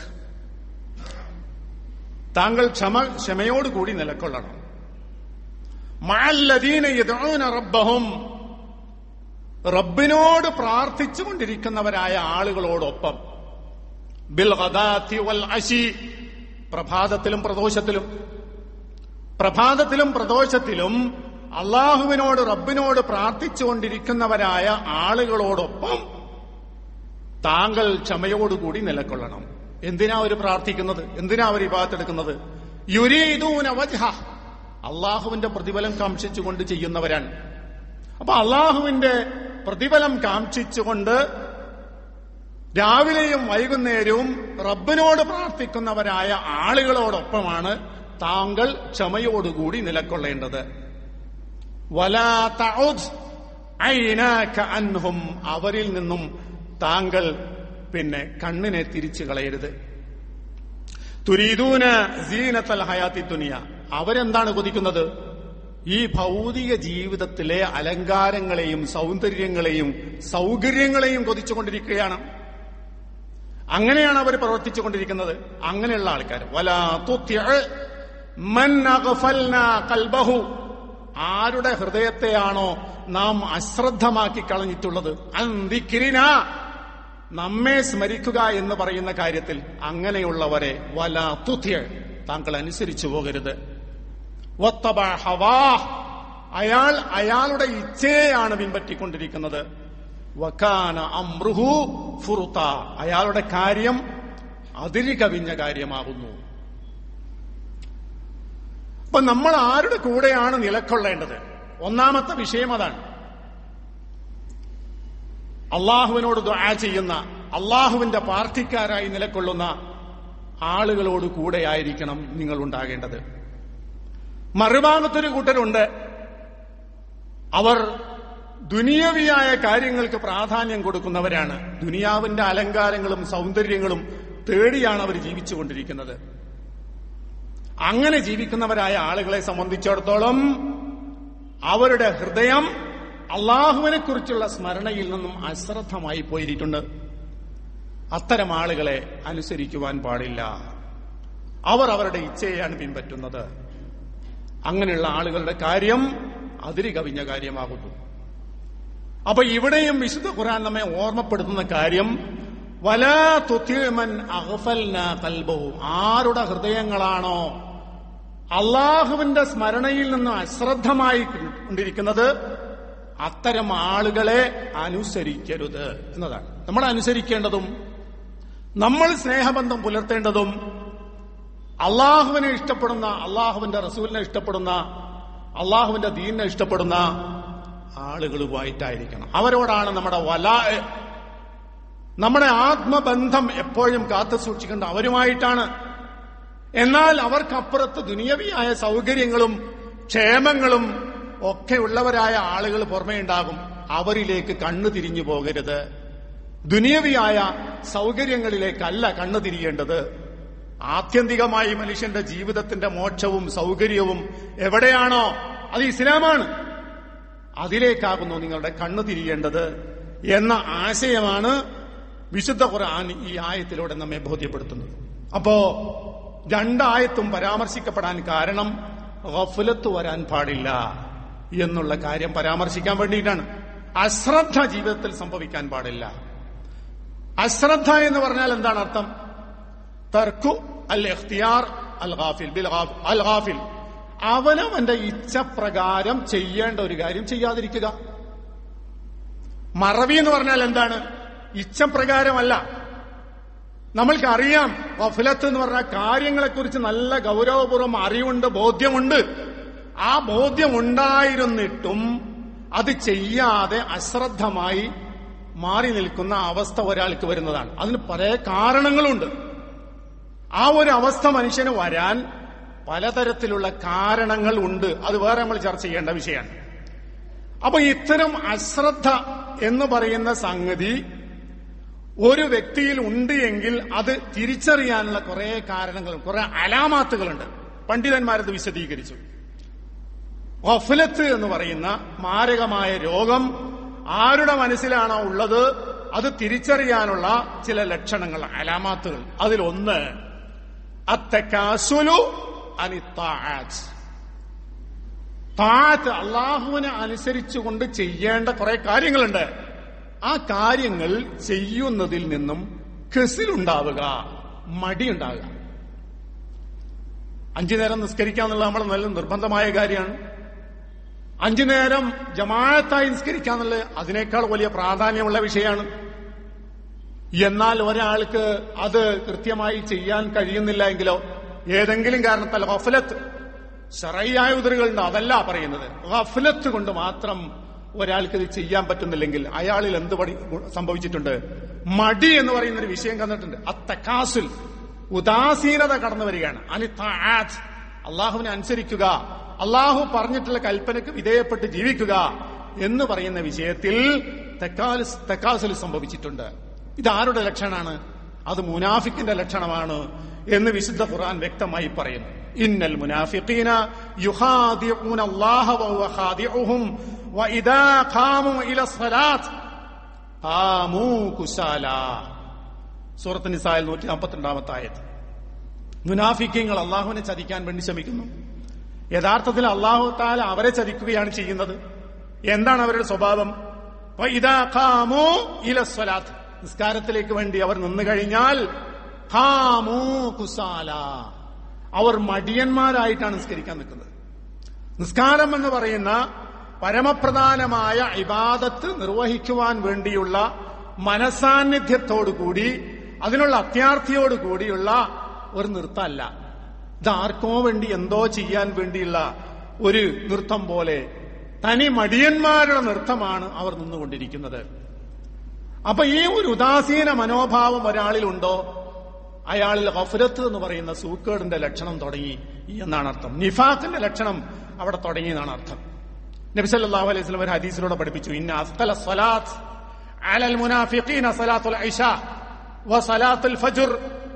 താങ്കൾ ക്ഷമ ക്ഷമയോടുകൂടി നിലക്കൊള്ളണം മഅല്ലദീന യദ്ഊന റബ്ബഹും റബ്ബിനോട് പ്രാർത്ഥിച്ചുകൊണ്ടിരിക്കുന്നവരായ ആളുകളോടൊപ്പം ബിൽ ഗദാത്തി വൽ അശി പ്രഭാതത്തിലും പ്രദോഷത്തിലും പ്രഭാതത്തിലും പ്രദോഷത്തിലും അള്ളാഹുവിനോട് റബ്ബിനോട് പ്രാർത്ഥിച്ചുകൊണ്ടിരിക്കുന്നവരായ ആളുകളോടൊപ്പം താങ്കൾ ക്ഷമയോടുകൂടി നിലക്കൊള്ളണം എന്തിനാ അവർ പ്രാർത്ഥിക്കുന്നത് എന്തിനാ അവർ ഇബാത്തെടുക്കുന്നത് യുരീദൂന വജ്ഹ അള്ളാഹുവിന്റെ പ്രതിഫലം കാംക്ഷിച്ചുകൊണ്ട് ചെയ്യുന്നവരാണ് അപ്പൊ അള്ളാഹുവിന്റെ പ്രതിഫലം കാംക്ഷിച്ചുകൊണ്ട് രാവിലെയും വൈകുന്നേരവും റബ്ബിനോട് പ്രാർത്ഥിക്കുന്നവരായ ആളുകളോടൊപ്പമാണ് താങ്കൾ ക്ഷമയോടുകൂടി നിലക്കൊള്ളേണ്ടത് വലാ തഉദ് ഐനാക അൻഹും അവരിൽ നിന്നും താങ്കൾ പിന്നെ കണ്ണിനെ തിരിച്ചു കളയരുത് തുരീദൂന സീനത്തൽ ഹയാത്തി ദുനിയ അവരെന്താണ് കൊതിക്കുന്നത് ഈ ഭൗതിക ജീവിതത്തിലെ അലങ്കാരങ്ങളെയും സൗന്ദര്യങ്ങളെയും സൗകര്യങ്ങളെയും കൊതിച്ചുകൊണ്ടിരിക്കുകയാണ് അങ്ങനെയാണ് അവർ പ്രവർത്തിച്ചുകൊണ്ടിരിക്കുന്നത് അങ്ങനെയുള്ള ആൾക്കാർ വലാ തുത്യ' മൻ അഗ്ഫൽനാ ഖൽബഹു ആരുടെ ഹൃദയത്തെയാണോ നാം അശ്രദ്ധമാക്കി കളഞ്ഞിട്ടുള്ളത് അന്തിക്കിരിന നമ്മെ സ്മരിക്കുക എന്ന് പറയുന്ന കാര്യത്തിൽ അങ്ങനെയുള്ളവരെ വല തുത്യ താങ്കൾ അനുസരിച്ചു പോകരുത് വത്തബ ഹവാ അയാൾ അയാളുടെ ഇച്ഛയെയാണ് പിൻപറ്റിക്കൊണ്ടിരിക്കുന്നത് വക്കാന അമ്രുഹു ഫുറുത്ത അയാളുടെ കാര്യം അതിരി കവിഞ്ഞ കാര്യമാകുന്നു അപ്പൊ നമ്മൾ ആരുടെ കൂടെയാണ് നിലക്കൊള്ളേണ്ടത് ഒന്നാമത്തെ വിഷയം അതാണ് അള്ളാഹുവിനോട് ദുആ ചെയ്യുന്ന അള്ളാഹുവിന്റെ പാർട്ടിക്കാരായി നിലകൊള്ളുന്ന ആളുകളോട് കൂടെയായിരിക്കണം നിങ്ങൾ ഉണ്ടാകേണ്ടത് മറുഭാഗത്തൊരു കൂട്ടരുണ്ട് അവർ ദുനിയവിയായ കാര്യങ്ങൾക്ക് പ്രാധാന്യം കൊടുക്കുന്നവരാണ് ദുനിയാവിന്റെ അലങ്കാരങ്ങളും സൗന്ദര്യങ്ങളും തേടിയാണ് അവർ ജീവിച്ചുകൊണ്ടിരിക്കുന്നത് അങ്ങനെ ജീവിക്കുന്നവരായ ആളുകളെ സംബന്ധിച്ചിടത്തോളം അവരുടെ ഹൃദയം അള്ളാഹുവിനെ കുറിച്ചുള്ള സ്മരണയിൽ നിന്നും അശ്രദ്ധമായി പോയിരിട്ടുണ്ട് അത്തരം ആളുകളെ അനുസരിക്കുവാൻ പാടില്ല അവർ അവരുടെ ഇച്ഛയെയാണ് പിൻപറ്റുന്നത് അങ്ങനെയുള്ള ആളുകളുടെ കാര്യം അതിരി കവിഞ്ഞ കാര്യമാകുന്നു അപ്പൊ ഇവിടെയും വിശുദ്ധ ഖുർആൻ നമ്മെ ഓർമ്മപ്പെടുത്തുന്ന കാര്യം വലാ തുത്തിമൻ അഹ്ഫൽന കൽബഹു ആരുടെ ഹൃദയങ്ങളാണോ അള്ളാഹുവിന്റെ സ്മരണയിൽ നിന്ന് അശ്രദ്ധമായി കൊണ്ടിരിക്കുന്നത് അത്തരം ആളുകളെ അനുസരിക്കരുത് എന്നതാണ് നമ്മൾ അനുസരിക്കേണ്ടതും നമ്മൾ സ്നേഹബന്ധം പുലർത്തേണ്ടതും അള്ളാഹുവിനെ ഇഷ്ടപ്പെടുന്ന അള്ളാഹുവിന്റെ റസൂലിനെ ഇഷ്ടപ്പെടുന്ന അള്ളാഹുവിന്റെ ദീനിനെ ഇഷ്ടപ്പെടുന്ന ആളുകളുമായിട്ടായിരിക്കണം അവരോടാണ് നമ്മുടെ വല നമ്മുടെ ആത്മബന്ധം എപ്പോഴും കാത്തു സൂക്ഷിക്കേണ്ട അവരുമായിട്ടാണ് എന്നാൽ അവർക്കപ്പുറത്ത് ദുനിയവിയായ സൗകര്യങ്ങളും ക്ഷേമങ്ങളും ഒക്കെ ഉള്ളവരായ ആളുകൾ പുറമേ ഉണ്ടാകും അവരിലേക്ക് കണ്ണു തിരിഞ്ഞു പോകരുത് ദുനിയവിയായ സൗകര്യങ്ങളിലേക്കല്ല കണ്ണു തിരിയേണ്ടത് ആത്യന്തികമായി മനുഷ്യന്റെ ജീവിതത്തിന്റെ മോക്ഷവും സൗകര്യവും എവിടെയാണോ അത് ഇസ്ലാമാണ് അതിലേക്കാകുന്നു നിങ്ങളുടെ കണ്ണു തിരിയേണ്ടത് എന്ന ആശയമാണ് വിശുദ്ധ ഖുർആൻ ഈ ആയത്തിലൂടെ നമ്മെ ബോധ്യപ്പെടുത്തുന്നത് അപ്പോ രണ്ടായത്തും പരാമർശിക്കപ്പെടാൻ കാരണം ഗഫലത്ത് വരാൻ പാടില്ല എന്നുള്ള കാര്യം പരാമർശിക്കാൻ വേണ്ടിയിട്ടാണ് അശ്രദ്ധ ജീവിതത്തിൽ സംഭവിക്കാൻ പാടില്ല അശ്രദ്ധ എന്ന് പറഞ്ഞാൽ എന്താണ് അർത്ഥം തർക്കു അൽ എഖ്തിയാർ അൽ ഗാഫിൽ ബിൽ ഗാഫ്- അൽ ഗാഫിൽ അവനവന്റെ ഇച്ഛപ്രകാരം ചെയ്യേണ്ട ഒരു കാര്യം ചെയ്യാതിരിക്കുക മറവി എന്ന് പറഞ്ഞാൽ എന്താണ് ഇച്ഛപ്രകാരമല്ല നമ്മൾക്ക് അറിയാം ഗഫലത്ത് എന്ന് പറഞ്ഞാൽ കാര്യങ്ങളെക്കുറിച്ച് നല്ല ഗൗരവപൂർവ്വം അറിവുണ്ട് ബോധ്യമുണ്ട് ആ ബോധ്യം ഉണ്ടായിരുന്നിട്ടും അത് ചെയ്യാതെ അശ്രദ്ധമായി മാറി നിൽക്കുന്ന അവസ്ഥ ഒരാൾക്ക് വരുന്നതാണ് അതിന് പല കാരണങ്ങളുണ്ട് ആ ഒരു അവസ്ഥ മനുഷ്യന് വരാൻ പലതരത്തിലുള്ള കാരണങ്ങൾ ഉണ്ട് അത് വേറെ നമ്മൾ ചർച്ച ചെയ്യേണ്ട വിഷയമാണ് അപ്പൊ ഇത്തരം അശ്രദ്ധ എന്ന് പറയുന്ന സംഗതി ഒരു വ്യക്തിയിൽ ഉണ്ട് എങ്കിൽ അത് തിരിച്ചറിയാനുള്ള കുറെ കാരണങ്ങളും കുറെ അലാമാത്തുകളുണ്ട് പണ്ഡിതന്മാരത് വിശദീകരിച്ചു ഗഫലത്ത് എന്ന് പറയുന്ന മാരകമായ രോഗം ആരുടെ മനസ്സിലാണോ ഉള്ളത് അത് തിരിച്ചറിയാനുള്ള ചില ലക്ഷണങ്ങൾ അലാമാത്തുകൾ അതിലൊന്ന് അത്തക്കാസുലു അനിത്താറ്റ് താറ്റ് അള്ളാഹുവിനെ അനുസരിച്ചുകൊണ്ട് ചെയ്യേണ്ട കുറെ കാര്യങ്ങളുണ്ട് ആ കാര്യങ്ങൾ ചെയ്യുന്നതിൽ നിന്നും കെസിലുണ്ടാവുക മടിയുണ്ടാവുക അഞ്ചു നേരം നിസ്കരിക്കാന്നുള്ള നമ്മൾ നല്ല നിർബന്ധമായ കാര്യമാണ് അഞ്ചു നേരം ജമാഅത്തായി നിസ്കരിക്കാന്നുള്ളത് അതിനേക്കാൾ വലിയ പ്രാധാന്യമുള്ള വിഷയമാണ് എന്നാൽ ഒരാൾക്ക് അത് കൃത്യമായി ചെയ്യാൻ കഴിയുന്നില്ല എങ്കിലോ ഏതെങ്കിലും കാരണത്താൽ ഗഫലത്ത് ശറയായ ഉതിരുകളുണ്ട് അതല്ല പറയുന്നത് ഗഫലത്ത് കൊണ്ട് മാത്രം ഒരാൾക്ക് ഇത് ചെയ്യാൻ പറ്റുന്നില്ലെങ്കിൽ അയാളിൽ എന്ത് പണി സംഭവിച്ചിട്ടുണ്ട് മടി എന്ന് പറയുന്ന ഒരു വിഷയം കണ്ടിട്ടുണ്ട് അത്തക്കാസുൽ ഉദാസീനത കടന്നു വരികയാണ് അനിത്താത് അള്ളാഹുവിനെ അനുസരിക്കുക അള്ളാഹു പറഞ്ഞിട്ടുള്ള കൽപ്പനക്ക് വിധേയപ്പെട്ട് ജീവിക്കുക എന്ന് പറയുന്ന വിഷയത്തിൽ തെക്കാലുസ് തെക്കാസുൽ സംഭവിച്ചിട്ടുണ്ട് ഇത് ആരുടെ ലക്ഷണമാണ് അത് മുനാഫിക്കിന്റെ ലക്ഷണമാണ് എന്ന് വിശുദ്ധ ഖുർആൻ വ്യക്തമായി പറയുന്നു ഇന്നൽ മുനാഫിഖീന യുഖാദിഊന അല്ലാഹ വഹുവ ഖാദിഉഹും വഇദാ ഖാമു ഇല സ്വലാത്ത് ഖാമു കുസാല സൂറത്ത് നിസായിൽ നൂറ്റി നാൽപ്പത്തിരണ്ടാമത്തെ ആയത് മുനാഫിക്കങ്ങൾ അള്ളാഹുവിനെ ചതിക്കാൻ വേണ്ടി ശ്രമിക്കുന്നു യഥാർത്ഥത്തിൽ അള്ളാഹു താല അവരെ ചതിക്കുകയാണ് ചെയ്യുന്നത് എന്താണ് അവരുടെ സ്വഭാവം വഇദാ ഖാമു ഇല സ്വലാത്ത് നിസ്കാരത്തിലേക്ക് വേണ്ടി അവർ നിന്നു കഴിഞ്ഞാൽ ഖാമു കുസാല അവർ മടിയന്മാരായിട്ടാണ് നിസ്കരിക്കാൻ നിൽക്കുന്നത് നിസ്കാരം എന്ന് പറയുന്ന പരമപ്രധാനമായ ഇബാദത്ത് നിർവഹിക്കുവാൻ വേണ്ടിയുള്ള മനസാന്നിധ്യത്തോടുകൂടി അതിനുള്ള അത്യാർത്ഥിയോട് കൂടിയുള്ള ഒരു നൃത്തമല്ല ഇത് ആർക്കോ വേണ്ടി എന്തോ ചെയ്യാൻ വേണ്ടിയുള്ള ഒരു നൃത്തം പോലെ തനി മടിയന്മാരുടെ നൃത്തമാണ് അവർ നിന്നുകൊണ്ടിരിക്കുന്നത് അപ്പൊ ഈ ഒരു ഉദാസീന മനോഭാവം ഒരാളിലുണ്ടോ അയാളിൽ ഗഫലത്ത് എന്ന് പറയുന്ന സൂക്കേടിന്റെ ലക്ഷണം തുടങ്ങി എന്നാണ് അർത്ഥം നിഫാഖിന്റെ ലക്ഷണം അവിടെ തുടങ്ങി എന്നാണ് അർത്ഥം നബി സല്ലല്ലാഹു അലൈഹി വസല്ലം ഒരു ഹദീസിലൂടെ പഠിപ്പിച്ചു ഇന്ന അസ്തല സ്വലാത്ത് അലൽ മുനാഫിഖീന സലാത്തുൽ ഇശ വ സലാത്തുൽ ഫജ്ർ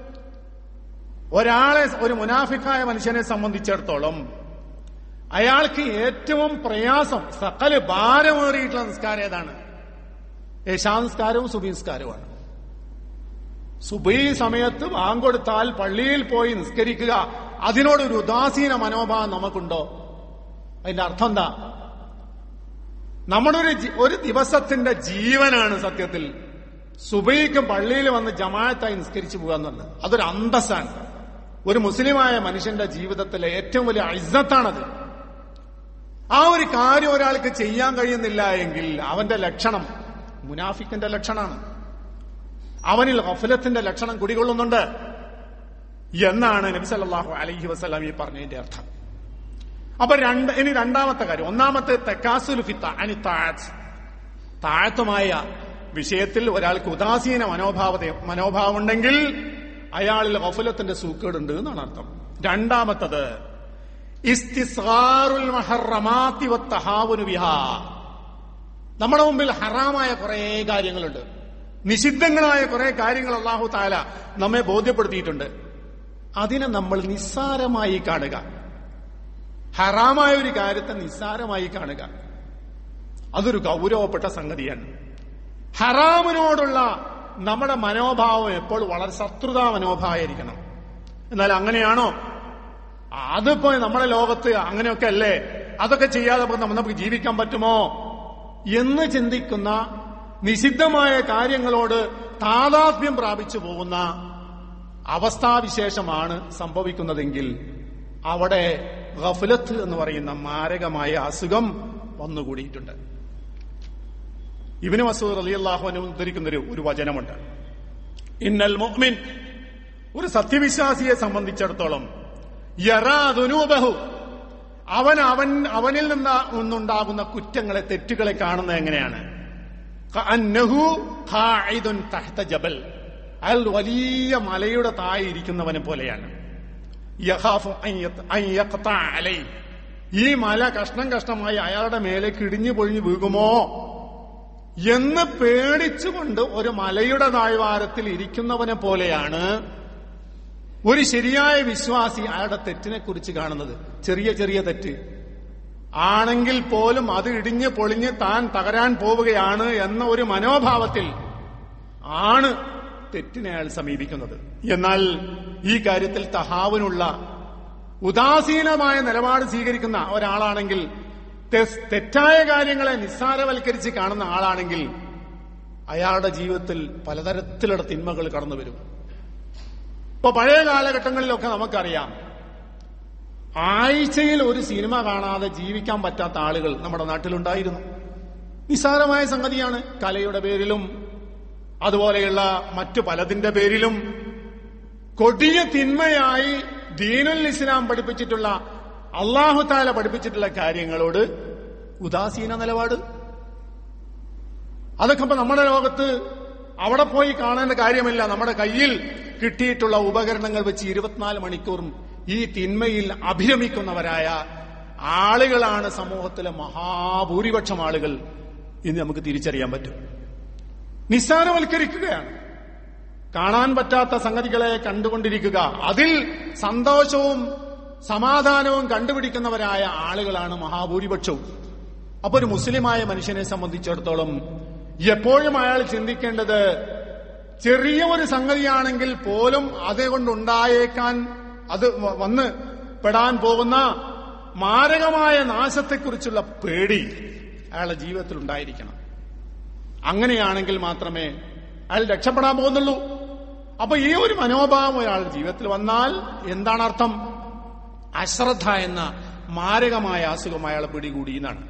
ഒരാളെ ഒരു മുനാഫിക്കായ മനുഷ്യനെ സംബന്ധിച്ചിടത്തോളം അയാൾക്ക് ഏറ്റവും പ്രയാസം സകല് ഭാരമേറിയിട്ടുള്ള നിസ്കാരം ഏതാണ് യശാംസ്കാരവും സുബീസ്കാരവുമാണ് സുബൈ സമയത്ത് വാങ്കൊടുത്താൽ പള്ളിയിൽ പോയി നിസ്കരിക്കുക അതിനോടൊരു ഉദാസീന മനോഭാവം നമുക്കുണ്ടോ അതിന്റെ അർത്ഥം എന്താ നമ്മുടെ ഒരു ജി- ഒരു ദിവസത്തിന്റെ ജീവനാണ് സത്യത്തിൽ സുബൈക്ക് പള്ളിയിൽ വന്ന് ജമാഅത്തായി നിസ്കരിച്ചു പോകുക എന്നുള്ളത് അതൊരു അന്തസ്സാണ് ഒരു മുസ്ലിമായ മനുഷ്യന്റെ ജീവിതത്തിലെ ഏറ്റവും വലിയ ഇസ്സത്താണത് ആ ഒരു കാര്യം ഒരാൾക്ക് ചെയ്യാൻ കഴിയുന്നില്ല എങ്കിൽ അവന്റെ ലക്ഷണം മുനാഫിക്കിന്റെ ലക്ഷണമാണ് അവനിൽ ഗഫലത്തിന്റെ ലക്ഷണം കുടികൊള്ളുന്നുണ്ട് എന്നാണ് നബി സല്ലല്ലാഹു അലൈഹി വസല്ലം ഈ പറഞ്ഞതിന്റെ അർത്ഥം അപ്പൊ രണ്ട് ഇനി രണ്ടാമത്തെ കാര്യം ഒന്നാമത്തെ തെക്കാസുൽ ഫിത്ത അനി താഴത്ത് താഴത്തുമായ വിഷയത്തിൽ ഒരാൾക്ക് ഉദാസീന മനോഭാവത മനോഭാവം ഉണ്ടെങ്കിൽ അയാളിൽ ഗഫലത്തിന്റെ സൂക്കേടുണ്ട് എന്നാണ് അർത്ഥം രണ്ടാമത്തത് ഇസ്തിസ്ഗാറുൽ മഹറമാത്തി വത്തഹാവുനു ബിഹാ നമ്മുടെ മുമ്പിൽ ഹറാമായ കുറെ കാര്യങ്ങളുണ്ട് നിഷിദ്ധങ്ങളായ കുറെ കാര്യങ്ങൾ അള്ളാഹു താല നമ്മെ ബോധ്യപ്പെടുത്തിയിട്ടുണ്ട് അതിനെ നമ്മൾ നിസ്സാരമായി കാണുക ഹറാമായ ഒരു കാര്യത്തെ നിസ്സാരമായി കാണുക അതൊരു ഗൗരവപ്പെട്ട സംഗതിയാണ് ഹറാമിനോടുള്ള നമ്മുടെ മനോഭാവം എപ്പോൾ വളരെ ശത്രുതാ മനോഭാവമായിരിക്കണം എന്നാൽ അങ്ങനെയാണോ അതിപ്പോ നമ്മുടെ ലോകത്ത് അങ്ങനെയൊക്കെ അല്ലേ അതൊക്കെ ചെയ്യാതെ ഇപ്പൊ നമ്മ- നമുക്ക് ജീവിക്കാൻ പറ്റുമോ എന്ന് ചിന്തിക്കുന്ന നിഷിദ്ധമായ കാര്യങ്ങളോട് താതാത്മ്യം പ്രാപിച്ചു പോകുന്ന അവസ്ഥാവിശേഷമാണ് സംഭവിക്കുന്നതെങ്കിൽ അവിടെ ഗഫലത്ത് എന്ന് പറയുന്ന മാരകമായ അസുഖം വന്നുകൂടിയിട്ടുണ്ട് ഇബിന് മസൂദ് റളിയല്ലാഹു അൻഹു ഉദ്ധരിക്കുന്ന ഒരു ഒരു വചനമുണ്ട് ഇന്നൽ മുഅ്മിൻ ഒരു സത്യവിശ്വാസിയെ സംബന്ധിച്ചിടത്തോളം യറാ ദുനൂബഹു അവൻ അവൻ അവനിൽ നിന്ന് നിന്നുണ്ടാകുന്ന കുറ്റങ്ങളെ തെറ്റുകളെ കാണുന്നത് എങ്ങനെയാണ് കഅന്നഹു ഖാഇദുൻ തഹ്ത ജബൽ അയാൾ വലിയ മലയുടെ താഴെ ഇരിക്കുന്നവനെ പോലെയാണ് യഖാഫു അൻ യത്ത്- അൻ യഖ്തഅ അലൈഹി. ഈ മല കഷ്ണം കഷ്ണമായി അയാളുടെ മേലേക്ക് ഇടിഞ്ഞു പൊഴിഞ്ഞു വീകുമോ എന്ന് പേടിച്ചുകൊണ്ട് ഒരു മലയുടെ താഴ്വാരത്തിൽ ഇരിക്കുന്നവനെ പോലെയാണ് ഒരു ശരിയായ വിശ്വാസി അയാളുടെ തെറ്റിനെ കുറിച്ച് കാണുന്നത് ചെറിയ ചെറിയ തെറ്റ് ആണെങ്കിൽ പോലും അത് ഇടിഞ്ഞ് പൊളിഞ്ഞ് താൻ തകരാൻ പോവുകയാണ് എന്ന ഒരു മനോഭാവത്തിൽ ആണ് തെറ്റിനെ അയാൾ സമീപിക്കുന്നത് എന്നാൽ ഈ കാര്യത്തിൽ തഹാവിനുള്ള ഉദാസീനമായ നിലപാട് സ്വീകരിക്കുന്ന ഒരാളാണെങ്കിൽ തെ- തെറ്റായ കാര്യങ്ങളെ നിസ്സാരവൽക്കരിച്ച് കാണുന്ന ആളാണെങ്കിൽ അയാളുടെ ജീവിതത്തിൽ പലതരത്തിലുള്ള തിന്മകൾ കടന്നു വരും ഇപ്പൊ പഴയ കാലഘട്ടങ്ങളിലൊക്കെ നമുക്കറിയാം ആഴ്ചയിൽ ഒരു സിനിമ കാണാതെ ജീവിക്കാൻ പറ്റാത്ത ആളുകൾ നമ്മുടെ നാട്ടിലുണ്ടായിരുന്നു നിസ്സാരമായ സംഗതിയാണ് കലയുടെ പേരിലും അതുപോലെയുള്ള മറ്റു പലതിന്റെ പേരിലും കൊടിയ തിന്മയായി ദീനുൽ ഇസ്ലാം പഠിപ്പിച്ചിട്ടുള്ള അള്ളാഹു താല പഠിപ്പിച്ചിട്ടുള്ള കാര്യങ്ങളോട് ഉദാസീന നിലപാട് അതൊക്കെ ഇപ്പൊ നമ്മുടെ ലോകത്ത് അവിടെ പോയി കാണേണ്ട കാര്യമില്ല നമ്മുടെ കയ്യിൽ കിട്ടിയിട്ടുള്ള ഉപകരണങ്ങൾ വെച്ച് ഇരുപത്തിനാല് മണിക്കൂറും ഈ തിന്മയിൽ അഭിരമിക്കുന്നവരായ ആളുകളാണ് സമൂഹത്തിലെ മഹാഭൂരിപക്ഷം ആളുകൾ ഇന്ന് നമുക്ക് തിരിച്ചറിയാൻ പറ്റും നിസ്സാരവൽക്കരിക്കുകയാണ് കാണാൻ പറ്റാത്ത സംഗതികളെ കണ്ടുകൊണ്ടിരിക്കുക അതിൽ സന്തോഷവും സമാധാനവും കണ്ടുപിടിക്കുന്നവരായ ആളുകളാണ് മഹാഭൂരിപക്ഷവും അപ്പൊ ഒരു മുസ്ലിമായ മനുഷ്യനെ സംബന്ധിച്ചിടത്തോളം എപ്പോഴും അയാൾ ചിന്തിക്കേണ്ടത് ചെറിയ ഒരു സംഗതിയാണെങ്കിൽ പോലും അതുകൊണ്ടുണ്ടായേക്കാൻ അത് വ- വന്ന് പെടാൻ പോകുന്ന മാരകമായ നാശത്തെക്കുറിച്ചുള്ള പേടി അയാളുടെ ജീവിതത്തിൽ ഉണ്ടായിരിക്കണം അങ്ങനെയാണെങ്കിൽ മാത്രമേ അയാൾ രക്ഷപ്പെടാൻ പോകുന്നുള്ളൂ അപ്പൊ ഈ ഒരു മനോഭാവം ഒരാളുടെ ജീവിതത്തിൽ വന്നാൽ എന്താണ് അർത്ഥം അശ്രദ്ധ എന്ന മാരകമായ അസുഖം അയാളെ പിടികൂടി എന്നാണ്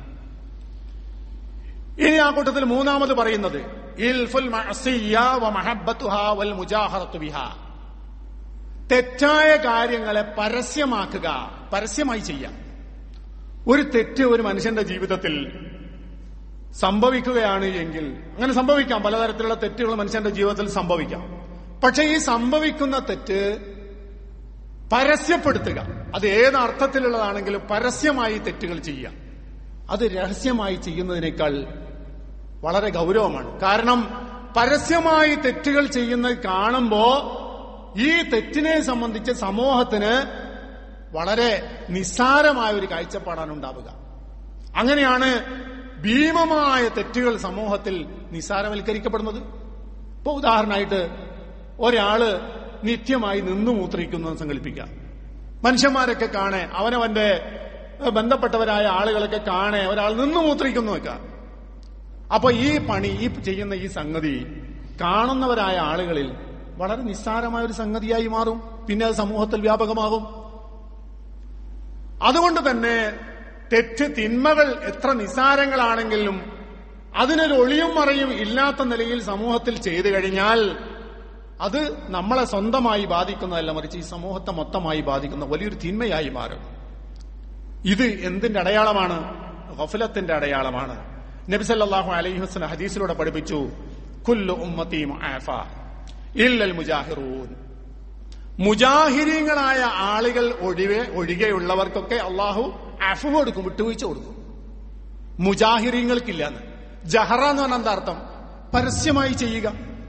ഇനി ആ കൂട്ടത്തിൽ മൂന്നാമത് പറയുന്നത് ഇൽഫുൽ മഅസിയ്യ വ മഹബ്ബത്തുഹാ വൽ മുജാഹറത്തു ബിഹാ തെറ്റായ കാര്യങ്ങളെ പരസ്യമാക്കുക പരസ്യമായി ചെയ്യാം ഒരു തെറ്റ് ഒരു മനുഷ്യന്റെ ജീവിതത്തിൽ സംഭവിക്കുകയാണ് എങ്കിൽ അങ്ങനെ സംഭവിക്കാം പലതരത്തിലുള്ള തെറ്റുകൾ മനുഷ്യന്റെ ജീവിതത്തിൽ സംഭവിക്കാം പക്ഷെ ഈ സംഭവിക്കുന്ന തെറ്റ് പരസ്യപ്പെടുത്തുക അത് ഏത് അർത്ഥത്തിലുള്ളതാണെങ്കിലും പരസ്യമായി തെറ്റുകൾ ചെയ്യുക അത് രഹസ്യമായി ചെയ്യുന്നതിനേക്കാൾ വളരെ ഗൗരവമാണ് കാരണം പരസ്യമായി തെറ്റുകൾ ചെയ്യുന്നത് കാണുമ്പോ ഈ തെറ്റിനെ സംബന്ധിച്ച് സമൂഹത്തിന് വളരെ നിസ്സാരമായ ഒരു കാഴ്ചപ്പാടാണ് ഉണ്ടാവുക അങ്ങനെയാണ് ഭീമമായ തെറ്റുകൾ സമൂഹത്തിൽ നിസ്സാരവൽക്കരിക്കപ്പെടുന്നത് ഇപ്പൊ ഉദാഹരണമായിട്ട് ഒരാള് നിത്യമായി നിന്നു മൂത്രിക്കുന്നു എന്ന് സങ്കല്പിക്കുക മനുഷ്യന്മാരൊക്കെ കാണെ അവനവന്റെ ഏഹ്, ബന്ധപ്പെട്ടവരായ ആളുകളൊക്കെ കാണെ ഒരാൾ നിന്നു മൂത്രിക്കുന്നു വെക്ക അപ്പൊ ഈ പണി ഈ ചെയ്യുന്ന ഈ സംഗതി കാണുന്നവരായ ആളുകളിൽ വളരെ നിസ്സാരമായ ഒരു സംഗതിയായി മാറും പിന്നെ അത് സമൂഹത്തിൽ വ്യാപകമാകും അതുകൊണ്ട് തന്നെ തെറ്റ് തിന്മകൾ എത്ര നിസ്സാരങ്ങളാണെങ്കിലും അതിനൊരു ഒളിയും മറയും ഇല്ലാത്ത നിലയിൽ സമൂഹത്തിൽ ചെയ്തു കഴിഞ്ഞാൽ അത് നമ്മളെ സ്വന്തമായി ബാധിക്കുന്നതല്ല മറിച്ച് ഈ സമൂഹത്തെ മൊത്തമായി ബാധിക്കുന്ന വലിയൊരു തിന്മയായി മാറും ഇത് എന്തിന്റെ അടയാളമാണ് ഗഫലത്തിന്റെ അടയാളമാണ് നബി സല്ലല്ലാഹു അലൈഹി വസല്ലം ഹദീസിലൂടെ പഠിപ്പിച്ചു കുല്ലു ഉമ്മത്തി മുആഫ ഇല്ലൽ മുജാഹിറൂൻ മുജാഹിരീങ്ങളായ ആളുകൾ ഒഴികെ ഒഴികെയുള്ളവർക്കൊക്കെ അള്ളാഹു അഫു കൊടുക്കും വിട്ടുവീഴ്ച കൊടുക്കും മുജാഹിരീങ്ങൾക്കില്ലാന്ന് ജഹറ എന്ന് പറഞ്ഞാൽ എന്താ അർത്ഥം പരസ്യമായി ചെയ്യുക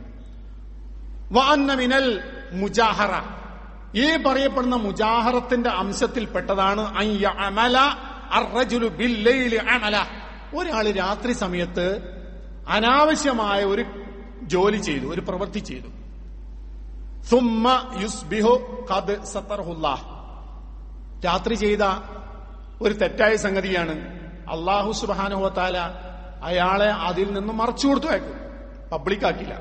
വാന്ന മിനൽ മുജാഹറ ഈ പറയപ്പെടുന്ന മുജാഹറത്തിന്റെ അംശത്തിൽപ്പെട്ടതാണ് അൻ യഅമല അർറജുലു ബില്ലൈലി അമല ഒരാള് രാത്രി സമയത്ത് അനാവശ്യമായ ഒരു ജോലി ചെയ്തു ഒരു പ്രവൃത്തി ചെയ്തു സുമ്മ യുസ്ബിഹു ഖദ് സത്തർഹുല്ലാഹ് രാത്രി ചെയ്ത ഒരു തെറ്റായ സംഗതിയാണ് അള്ളാഹു സുബാനുഹത്താല അയാളെ അതിൽ നിന്നും മറച്ചു കൊടുത്തു അയക്കും പബ്ലിക്കാക്കില്ല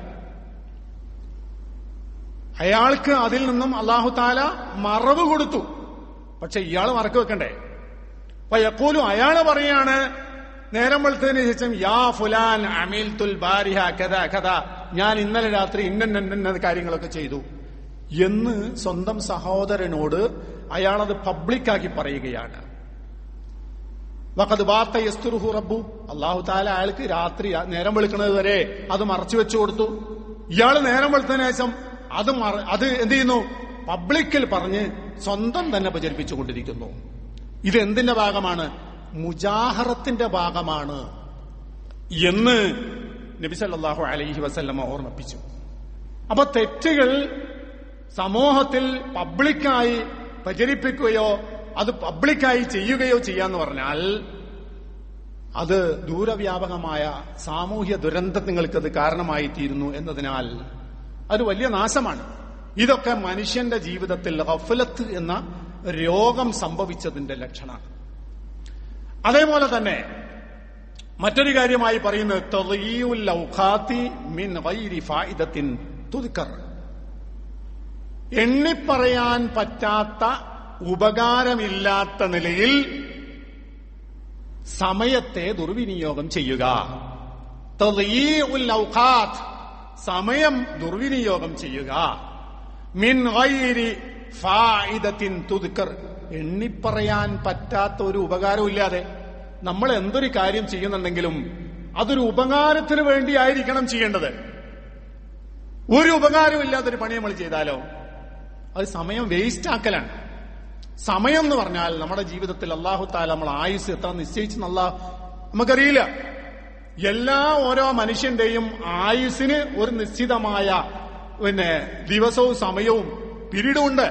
അയാൾക്ക് അതിൽ നിന്നും അള്ളാഹു താല മറവ് കൊടുത്തു പക്ഷെ ഇയാൾ മറക്കു വെക്കണ്ടേ അപ്പൊ എപ്പോഴും അയാള് പറയാണ് നേരം വെളുത്തതിന് ശേഷം യാ ഫുലാൻ അമീൽ തുൽ ബാരിഹ കഥ കഥ ഞാൻ ഇന്നലെ രാത്രി ഇന്ന കാര്യങ്ങളൊക്കെ ചെയ്തു എന്ന് സ്വന്തം സഹോദരനോട് അയാളത് പബ്ലിക്കാക്കി പറയുകയാണ് വക്കത് വാർത്ത യസ്തുറുഹു റബ്ബു അള്ളാഹു താല അയാൾക്ക് രാത്രി നേരം വെളുക്കുന്നത് വരെ അത് മറച്ചു വെച്ചു കൊടുത്തു ഇയാൾ നേരം വെളുത്തതിന് ശേഷം അത് മറ- അത് എന്ത് ചെയ്യുന്നു പബ്ലിക്കിൽ പറഞ്ഞ് സ്വന്തം തന്നെ പ്രചരിപ്പിച്ചുകൊണ്ടിരിക്കുന്നു ഇത് എന്തിന്റെ ഭാഗമാണ് മുജാഹറത്തിന്റെ ഭാഗമാണ് എന്ന് നബി സല്ലല്ലാഹു അലൈഹി വസല്ലമ ഓർമ്മിപ്പിച്ചു അപ്പൊ തെറ്റുകൾ സമൂഹത്തിൽ പബ്ലിക്കായി പ്രചരിപ്പിക്കുകയോ അത് പബ്ലിക്കായി ചെയ്യുകയോ ചെയ്യാന്ന് പറഞ്ഞാൽ അത് ദൂരവ്യാപകമായ സാമൂഹ്യ ദുരന്തങ്ങൾക്ക് അത് കാരണമായി തീരുന്നു എന്നതിനാൽ അത് വലിയ നാശമാണ് ഇതൊക്കെ മനുഷ്യന്റെ ജീവിതത്തിൽ ഗഫലത്ത് എന്ന രോഗം സംഭവിച്ചതിന്റെ ലക്ഷണമാണ് അതേപോലെ തന്നെ മറ്റൊരു കാര്യമായി പറയുന്നത് തളീഉൽ ഔഖാത്തി മിൻ ഗൈരി ഫായിദത്തിൻ തുദ്കർ എണ്ണിപ്പറയാൻ പറ്റാത്ത ഉപകാരമില്ലാത്ത നിലയിൽ സമയത്തെ ദുർവിനിയോഗം ചെയ്യുക തളീഉൽ ഔഖാത്ത് സമയം ദുർവിനിയോഗം ചെയ്യുക മിൻ ഗൈരി ഫായിദത്തിൻ തുദ്കർ എണ്ണിപ്പറയാൻ പറ്റാത്ത ഒരു ഉപകാരമില്ലാതെ നമ്മൾ എന്തൊരു കാര്യം ചെയ്യുന്നുണ്ടെങ്കിലും അതൊരു ഉപകാരത്തിന് വേണ്ടിയായിരിക്കണം ചെയ്യേണ്ടത് ഒരു ഉപകാരമില്ലാത്തൊരു പണി നമ്മൾ ചെയ്താലോ അത് സമയം വേസ്റ്റ് ആക്കലാണ് സമയം എന്ന് പറഞ്ഞാൽ നമ്മുടെ ജീവിതത്തിൽ അള്ളാഹു താല നമ്മൾ ആയുസ് എത്ര നിശ്ചയിച്ചെന്നുള്ള നമുക്കറിയില്ല എല്ലാ ഓരോ മനുഷ്യന്റെയും ആയുസിന് ഒരു നിശ്ചിതമായ പിന്നെ ദിവസവും സമയവും പീരീഡും ഉണ്ട്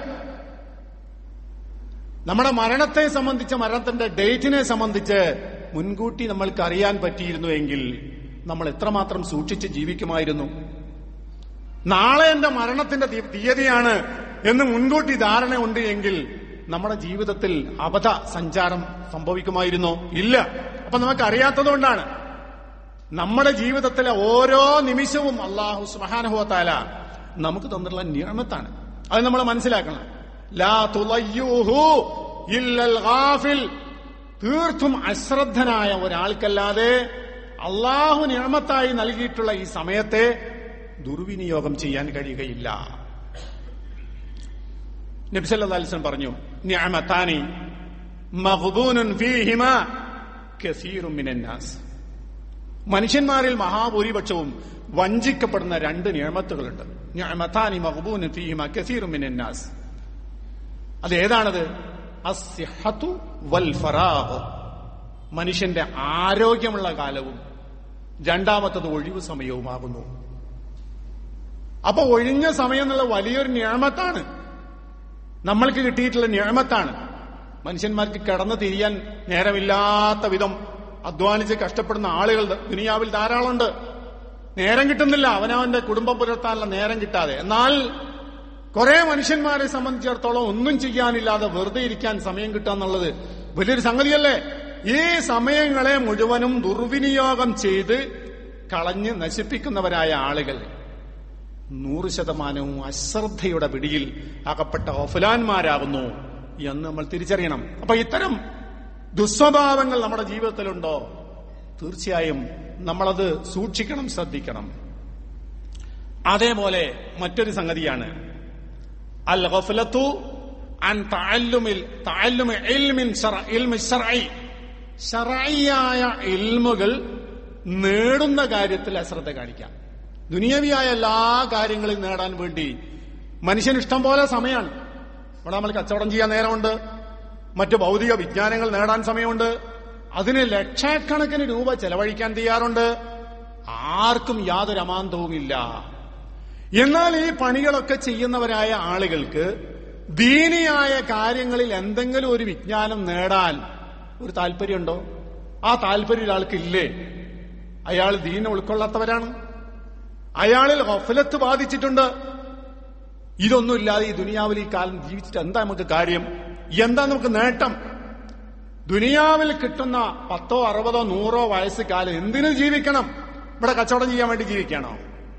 നമ്മുടെ മരണത്തെ സംബന്ധിച്ച് മരണത്തിന്റെ ഡേറ്റിനെ സംബന്ധിച്ച് മുൻകൂട്ടി നമ്മൾക്ക് അറിയാൻ പറ്റിയിരുന്നു എങ്കിൽ നമ്മൾ എത്രമാത്രം സൂക്ഷിച്ച് ജീവിക്കുമായിരുന്നു നാളെ എന്റെ മരണത്തിന്റെ തീ- തീയതിയാണ് എന്ന് മുൻകൂട്ടി ധാരണ ഉണ്ട് എങ്കിൽ നമ്മുടെ ജീവിതത്തിൽ അബദ്ധ സഞ്ചാരം സംഭവിക്കുമായിരുന്നോ ഇല്ല അപ്പൊ നമുക്ക് അറിയാത്തതുകൊണ്ടാണ് നമ്മുടെ ജീവിതത്തിലെ ഓരോ നിമിഷവും അള്ളാഹു സുബാനുഭവത്താല നമുക്ക് തന്നിട്ടുള്ള നിയമത്താണ് അത് നമ്മൾ മനസ്സിലാക്കണം ലാ തുളയ്യൂഹു ഇല്ലൽ ഗാഫിൽ തീർത്തും അശ്രദ്ധനായ ഒരാൾക്കല്ലാതെ അള്ളാഹു നിയമത്തായി നൽകിയിട്ടുള്ള ഈ സമയത്തെ ദുർവിനിയോഗം ചെയ്യാൻ കഴിയുകയില്ല നബ്സല്ലാ അലിസ്ലം പറഞ്ഞു നിഅമത്താനി മഗ്ബൂനുൻ ഫീഹിമാ കസീറും മിനന്നാസ് മനുഷ്യന്മാരിൽ മഹാഭൂരിപക്ഷവും വഞ്ചിക്കപ്പെടുന്ന രണ്ട് നിയമത്തുകളുണ്ട് നിഅമത്താനി മഗ്ബൂനുൻ ഫീഹിമാ കസീറും മിനന്നാസ് അത് ഏതാണത് അസ്യഹത്തു വൽ ഫറാഹ് മനുഷ്യന്റെ ആരോഗ്യമുള്ള കാലവും രണ്ടാമത്തത് ഒഴിവ് സമയവുമാകുന്നു അപ്പൊ ഒഴിഞ്ഞ സമയം എന്നുള്ള വലിയൊരു നിയമത്താണ് നമ്മൾക്ക് കിട്ടിയിട്ടുള്ള നിയമത്താണ് മനുഷ്യന്മാർക്ക് കിടന്നു തിരിയാൻ നേരമില്ലാത്ത വിധം അധ്വാനിച്ച് കഷ്ടപ്പെടുന്ന ആളുകൾ ദുനിയാവിൽ ധാരാളമുണ്ട് നേരം കിട്ടുന്നില്ല അവനവന്റെ കുടുംബം പുലർത്താനുള്ള നേരം കിട്ടാതെ എന്നാൽ കുറെ മനുഷ്യന്മാരെ സംബന്ധിച്ചിടത്തോളം ഒന്നും ചെയ്യാനില്ലാതെ വെറുതെ ഇരിക്കാൻ സമയം കിട്ടുക എന്നുള്ളത് വലിയൊരു സംഗതിയല്ലേ ഈ സമയങ്ങളെ മുഴുവനും ദുർവിനിയോഗം ചെയ്ത് കളഞ്ഞ് നശിപ്പിക്കുന്നവരായ ആളുകൾ നൂറ് ശതമാനവും അശ്രദ്ധയുടെ പിടിയിൽ അകപ്പെട്ട ഒഫലാന്മാരാകുന്നു എന്ന് നമ്മൾ തിരിച്ചറിയണം അപ്പൊ ഇത്തരം ദുസ്വഭാവങ്ങൾ നമ്മുടെ ജീവിതത്തിലുണ്ടോ തീർച്ചയായും നമ്മളത് സൂക്ഷിക്കണം ശ്രദ്ധിക്കണം അതേപോലെ മറ്റൊരു സംഗതിയാണ് അൽ ഗഫലത്തു അൻ തഅല്ലുമിൽ തഅല്ലുമി ഇൽമിൻ ശറ- ഇൽമി ശർഈ ശറഈയായ ഇൽമുകൾ നേടുന്ന കാര്യത്തിൽ അശ്രദ്ധ കാണിക്കാം ദുനിയവിയായ എല്ലാ കാര്യങ്ങളും നേടാൻ വേണ്ടി മനുഷ്യന് ഇഷ്ടം പോലെ സമയമാണ് ഇവിടെ നമ്മൾ കച്ചവടം ചെയ്യാൻ നേരമുണ്ട് മറ്റു ഭൗതിക വിജ്ഞാനങ്ങൾ നേടാൻ സമയമുണ്ട് അതിന് ലക്ഷക്കണക്കിന് രൂപ ചെലവഴിക്കാൻ തയ്യാറുണ്ട് ആർക്കും യാതൊരു അമാന്തവുമില്ല എന്നാൽ ഈ പണികളൊക്കെ ചെയ്യുന്നവരായ ആളുകൾക്ക് ദീനിയായ കാര്യങ്ങളിൽ എന്തെങ്കിലും ഒരു വിജ്ഞാനം നേടാൻ ഒരു താല്പര്യമുണ്ടോ ആ താല്പര്യം ഒരാൾക്ക് ഇല്ലേ അയാൾ ദീന ഉൾക്കൊള്ളാത്തവരാണ് അയാളിൽ ഗഫലത്ത് ബാധിച്ചിട്ടുണ്ട് ഇതൊന്നുമില്ലാതെ ഈ ദുനിയാവിൽ ഈ കാലം ജീവിച്ചിട്ട് എന്താ നമുക്ക് കാര്യം എന്താ നമുക്ക് നേട്ടം ദുനിയാവിൽ കിട്ടുന്ന പത്തോ അറുപതോ നൂറോ വയസ്സ് കാലം എന്തിനു ജീവിക്കണം ഇവിടെ കച്ചവടം ചെയ്യാൻ വേണ്ടി ജീവിക്കണോ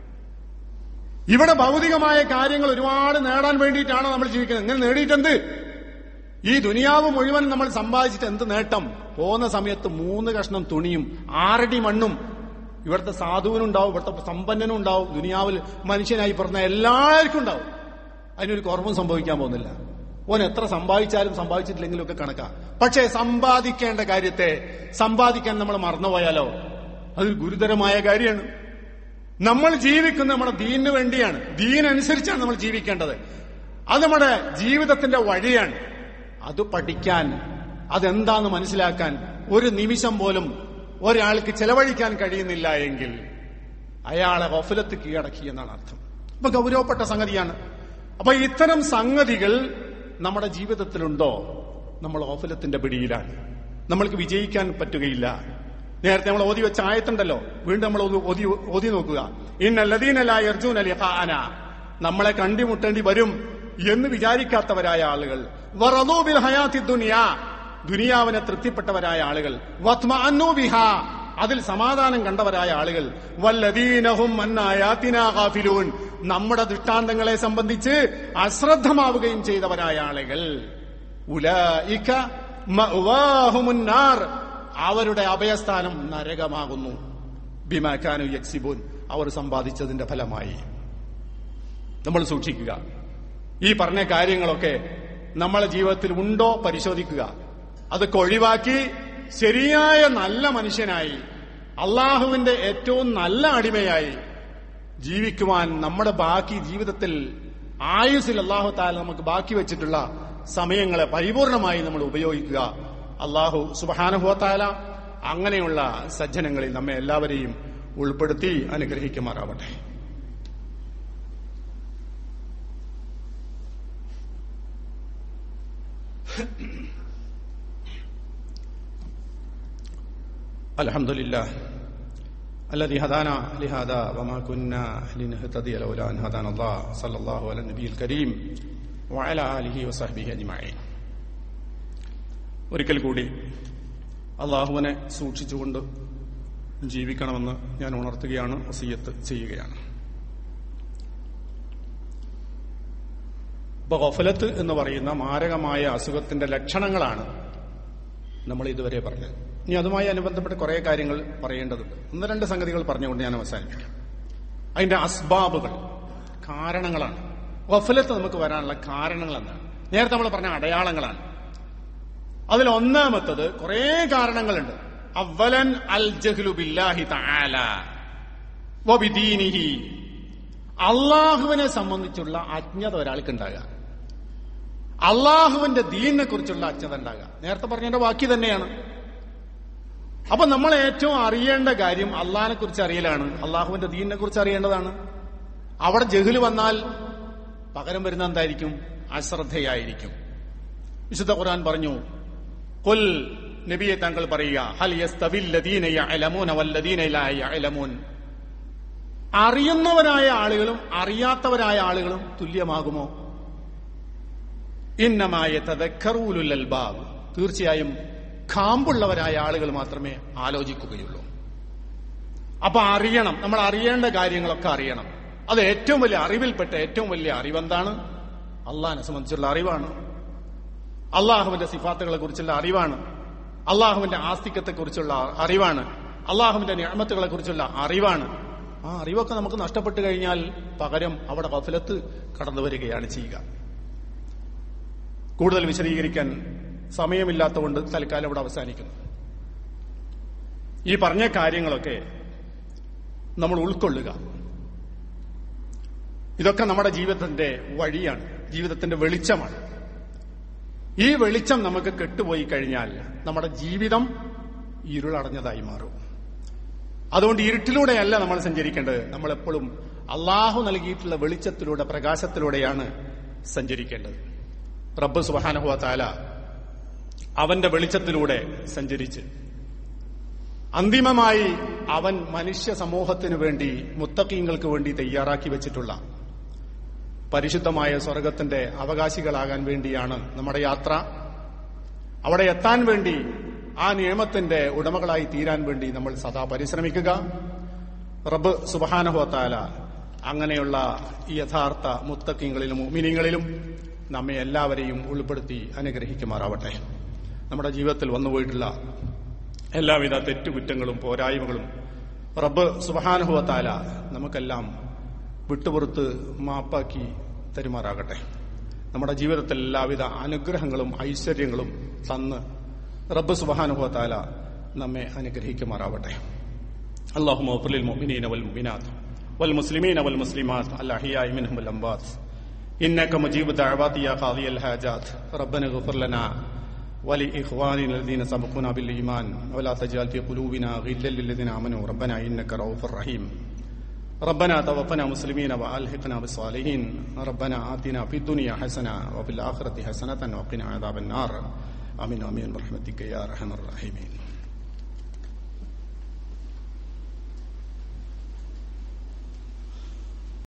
ഇവിടെ ഭൗതികമായ കാര്യങ്ങൾ ഒരുപാട് നേടാൻ വേണ്ടിയിട്ടാണ് നമ്മൾ ജീവിക്കുന്നത് ഇങ്ങനെ നേടിയിട്ടെന്ത് ഈ ദുനിയാവ് മുഴുവൻ നമ്മൾ സമ്പാദിച്ചിട്ട് എന്ത് നേട്ടം പോകുന്ന സമയത്ത് മൂന്ന് കഷ്ണം തുണിയും ആറടി മണ്ണും ഇവിടുത്തെ സാധുവിനുണ്ടാവും ഇവിടുത്തെ സമ്പന്നനും ഉണ്ടാവും ദുനിയാവിൽ മനുഷ്യനായി പറഞ്ഞ എല്ലാവർക്കും ഉണ്ടാവും അതിനൊരു കുറവും സംഭവിക്കാൻ പോകുന്നില്ല ഓൻ എത്ര സമ്പാദിച്ചാലും സമ്പാദിച്ചിട്ടില്ലെങ്കിലും ഒക്കെ കണക്കാ പക്ഷേ സമ്പാദിക്കേണ്ട കാര്യത്തെ സമ്പാദിക്കാൻ നമ്മൾ മറന്നുപോയാലോ അതൊരു ഗുരുതരമായ കാര്യമാണ് നമ്മൾ ജീവിക്കുന്നത് നമ്മുടെ ദീനിന് വേണ്ടിയാണ് ദീനനുസരിച്ചാണ് നമ്മൾ ജീവിക്കേണ്ടത് അത് നമ്മുടെ ജീവിതത്തിന്റെ വഴിയാണ് അത് പഠിക്കാൻ അതെന്താന്ന് മനസ്സിലാക്കാൻ ഒരു നിമിഷം പോലും ഒരാൾക്ക് ചെലവഴിക്കാൻ കഴിയുന്നില്ല എങ്കിൽ അയാളെ ഗഫലത്ത് കീഴടക്കി എന്നാണ് അർത്ഥം അപ്പൊ ഗൗരവപ്പെട്ട സംഗതിയാണ് അപ്പൊ ഇത്തരം സംഗതികൾ നമ്മുടെ ജീവിതത്തിലുണ്ടോ നമ്മൾ ഗഫലത്തിന്റെ പിടിയിലാണ് നമ്മൾക്ക് വിജയിക്കാൻ പറ്റുകയില്ല നേരത്തെ നമ്മൾ ഓതി വെച്ച ആയത്തുണ്ടല്ലോ വീണ്ടും നമ്മൾ ഒന്ന് ഓതി ഓതി നോക്കുക ഇന്നല്ലദീനല അർജുൻ അലി ഖാന നമ്മളെ കണ്ടിമുട്ടേണ്ടി വരും എന്ന് വിചാരിക്കാത്തവരായ ആളുകൾ വറദൂബിൽ ഹയാത്തി ദുനിയാ ദുനിയാവിനെ തൃപ്തിപ്പെട്ടവരായ ആളുകൾ വത്മഅന്നു ബിഹാ അതിൽ സമാധാനം കണ്ടവരായ ആളുകൾ വല്ലദീനഹും അന്നായാത്തിനാ ഗാഫിലൂൻ നമ്മുടെ ദൃഷ്ടാന്തങ്ങളെ സംബന്ധിച്ച് അശ്രദ്ധമാവുകയും ചെയ്തവരായ ആളുകൾ ഉലഇക മഅവാഹുമുന്നാർ അവരുടെ അഭയസ്ഥാനം നരകമാകുന്നു ബിമാക്കാനു യക്സിബൂൻ അവർ സമ്പാദിച്ചതിന്റെ ഫലമായി നമ്മൾ സൂക്ഷിക്കുക ഈ പറഞ്ഞ കാര്യങ്ങളൊക്കെ നമ്മളെ ജീവിതത്തിൽ ഉണ്ടോ പരിശോധിക്കുക അതൊക്കെ ഒഴിവാക്കി ശരിയായ നല്ല മനുഷ്യനായി അള്ളാഹുവിന്റെ ഏറ്റവും നല്ല അടിമയായി ജീവിക്കുവാൻ നമ്മുടെ ബാക്കി ജീവിതത്തിൽ ആയുസിൽ അള്ളാഹു താല നമുക്ക് ബാക്കി വെച്ചിട്ടുള്ള സമയങ്ങളെ പരിപൂർണമായി നമ്മൾ ഉപയോഗിക്കുക അള്ളാഹു സുബാനുഭവത്താല അങ്ങനെയുള്ള സജ്ജനങ്ങളിൽ നമ്മെ എല്ലാവരെയും ഉൾപ്പെടുത്തി അനുഗ്രഹിക്കുമാറാവട്ടെ الحمد لله الذي هدانا لهذا وما كنا لنهتدي لولا ان هدانا الله صلى الله على النبي الكريم وعلى اله وصحبه اجمعين ഒരിക്കൽ കൂടി അള്ളാഹുവിനെ സൂക്ഷിച്ചുകൊണ്ട് ജീവിക്കണമെന്ന് ഞാൻ ഉണർത്തുകയാണ് വസീയത്ത് ചെയ്യുകയാണ് ഇപ്പൊ ഗഫലത്ത് എന്ന് പറയുന്ന മാരകമായ അസുഖത്തിന്റെ ലക്ഷണങ്ങളാണ് നമ്മൾ ഇതുവരെ പറഞ്ഞത് ഇനി അതുമായി അനുബന്ധപ്പെട്ട് കുറെ കാര്യങ്ങൾ പറയേണ്ടതുണ്ട് ഒന്ന് രണ്ട് സംഗതികൾ പറഞ്ഞുകൊണ്ട് ഞാൻ അവസാനിപ്പിക്കാം അതിന്റെ അസ്ബാബുകൾ കാരണങ്ങളാണ് ഗഫലത്ത് നമുക്ക് വരാനുള്ള കാരണങ്ങൾ എന്താണ് നേരത്തെ നമ്മൾ പറഞ്ഞ അടയാളങ്ങളാണ് അതിൽ ഒന്നാമത്തത് കുറെ കാരണങ്ങളുണ്ട് അവലൻ അൽ ജഹ്ലു ബില്ലാഹി തആല വബിദീനിഹി അള്ളാഹുവിനെ സംബന്ധിച്ചുള്ള അജ്ഞത ഒരാൾക്ക് ഉണ്ടാകുക അള്ളാഹുവിന്റെ ദീനിനെ കുറിച്ചുള്ള അജ്ഞത ഉണ്ടാകുക നേരത്തെ പറഞ്ഞതിന്റെ ബാക്കി തന്നെയാണ് അപ്പൊ നമ്മൾ ഏറ്റവും അറിയേണ്ട കാര്യം അള്ളാഹിനെ കുറിച്ച് അറിയലാണ് അള്ളാഹുവിന്റെ ദീനിനെ കുറിച്ച് അറിയേണ്ടതാണ് അവിടെ ജഹ്ല് വന്നാൽ പകരം വരുന്ന എന്തായിരിക്കും അശ്രദ്ധയായിരിക്കും വിശുദ്ധ ഖുർആൻ പറഞ്ഞു കുൽ നബിയെ താങ്കൾ പറയുക ഹൽ യസ്തവിൽ ലദീന യഅലമൂന വല്ലദീന ലാ യഅലമൂൻ അറിയുന്നവരായ ആളുകളും അറിയാത്തവരായ ആളുകളും തുല്യമാകുമോ ഇന്നമായ തദക്കറൂലുൽ അൽബാബ് തീർച്ചയായും കാമ്പുള്ളവരായ ആളുകൾ മാത്രമേ ആലോചിക്കുകയുള്ളൂ അപ്പൊ അറിയണം നമ്മൾ അറിയേണ്ട കാര്യങ്ങളൊക്കെ അറിയണം അത് ഏറ്റവും വലിയ അറിവിൽപ്പെട്ട ഏറ്റവും വലിയ അറിവെന്താണ് അള്ളാഹിനെ സംബന്ധിച്ചുള്ള അറിവാണ് അള്ളാഹുവിന്റെ സിഫാത്തുകളെ കുറിച്ചുള്ള അറിവാണ് അള്ളാഹുവിന്റെ ആസ്തികത്തെ കുറിച്ചുള്ള അറിവാണ് അള്ളാഹുവിന്റെ നിയമത്തുകളെ കുറിച്ചുള്ള അറിവാണ് ആ അറിവൊക്കെ നമുക്ക് നഷ്ടപ്പെട്ടു കഴിഞ്ഞാൽ പകരം അവിടെ കഫലത്ത് കടന്നു വരികയാണ് ചെയ്യുക കൂടുതൽ വിശദീകരിക്കാൻ സമയമില്ലാത്തതുകൊണ്ട് തൽക്കാലം ഇവിടെ അവസാനിക്കുന്നു ഈ പറഞ്ഞ കാര്യങ്ങളൊക്കെ നമ്മൾ ഉൾക്കൊള്ളുക ഇതൊക്കെ നമ്മുടെ ജീവിതത്തിന്റെ വഴിയാണ് ജീവിതത്തിന്റെ വെളിച്ചമാണ് ഈ വെളിച്ചം നമുക്ക് കെട്ടുപോയി കഴിഞ്ഞാൽ നമ്മുടെ ജീവിതം ഇരുളടഞ്ഞതായി മാറും അതുകൊണ്ട് ഇരുട്ടിലൂടെയല്ല നമ്മൾ സഞ്ചരിക്കേണ്ടത് നമ്മൾ എപ്പോഴും അള്ളാഹു നൽകിയിട്ടുള്ള വെളിച്ചത്തിലൂടെ പ്രകാശത്തിലൂടെയാണ് സഞ്ചരിക്കേണ്ടത് റബ്ബ് സുബാനഹുവ താല അവന്റെ വെളിച്ചത്തിലൂടെ സഞ്ചരിച്ച് അന്തിമമായി അവൻ മനുഷ്യ സമൂഹത്തിനു വേണ്ടി മുത്തക്കീങ്ങൾക്ക് വേണ്ടി തയ്യാറാക്കി വെച്ചിട്ടുള്ള പരിശുദ്ധമായ സ്വർഗത്തിന്റെ അവകാശികളാകാൻ വേണ്ടിയാണ് നമ്മുടെ യാത്ര അവിടെ എത്താൻ വേണ്ടി ആ നിയമത്തിന്റെ ഉടമകളായി തീരാൻ വേണ്ടി നമ്മൾ സദാ പരിശ്രമിക്കുക റബ്ബ് സുബാനഹോത്താല അങ്ങനെയുള്ള ഈ യഥാർത്ഥ മുത്തക്കിങ്ങളിലും മിനിങ്ങളിലും നമ്മെ എല്ലാവരെയും ഉൾപ്പെടുത്തി അനുഗ്രഹിക്കുമാറാവട്ടെ നമ്മുടെ ജീവിതത്തിൽ വന്നുപോയിട്ടുള്ള എല്ലാവിധ തെറ്റുകുറ്റങ്ങളും പോരായ്മകളും റബ്ബ് സുബാനുഹുവത്താല നമുക്കെല്ലാം വിട്ടുപുറത്ത് മാപ്പാക്കി തരുമാറാകട്ടെ നമ്മുടെ ജീവിതത്തിൽ എല്ലാവിധ അനുഗ്രഹങ്ങളും ഐശ്വര്യങ്ങളും തന്ന് റബ്ബ് സുബാനുഹുവത്താല നമ്മെ അനുഗ്രഹിക്കുമാറാവട്ടെ اللهم اغفر للمؤمنين والمؤمنات والمسلمين والمسلمات الأحياء منهم والأموات إنك مجيب الدعوات يا قاضي الحاجات ربنا اغفر لنا ولإخواننا الذين سبقونا بالإيمان ولا تجعل في قلوبنا غلا للذين آمنوا ربنا إنك رؤوف رحيم ربنا توفنا مسلمين وألحقنا بالصالحين ربنا آتنا في الدنيا حسنة وفي الآخرة حسنة وقنا عذاب النار آمين آمين برحمتك يا أرحم الراحمين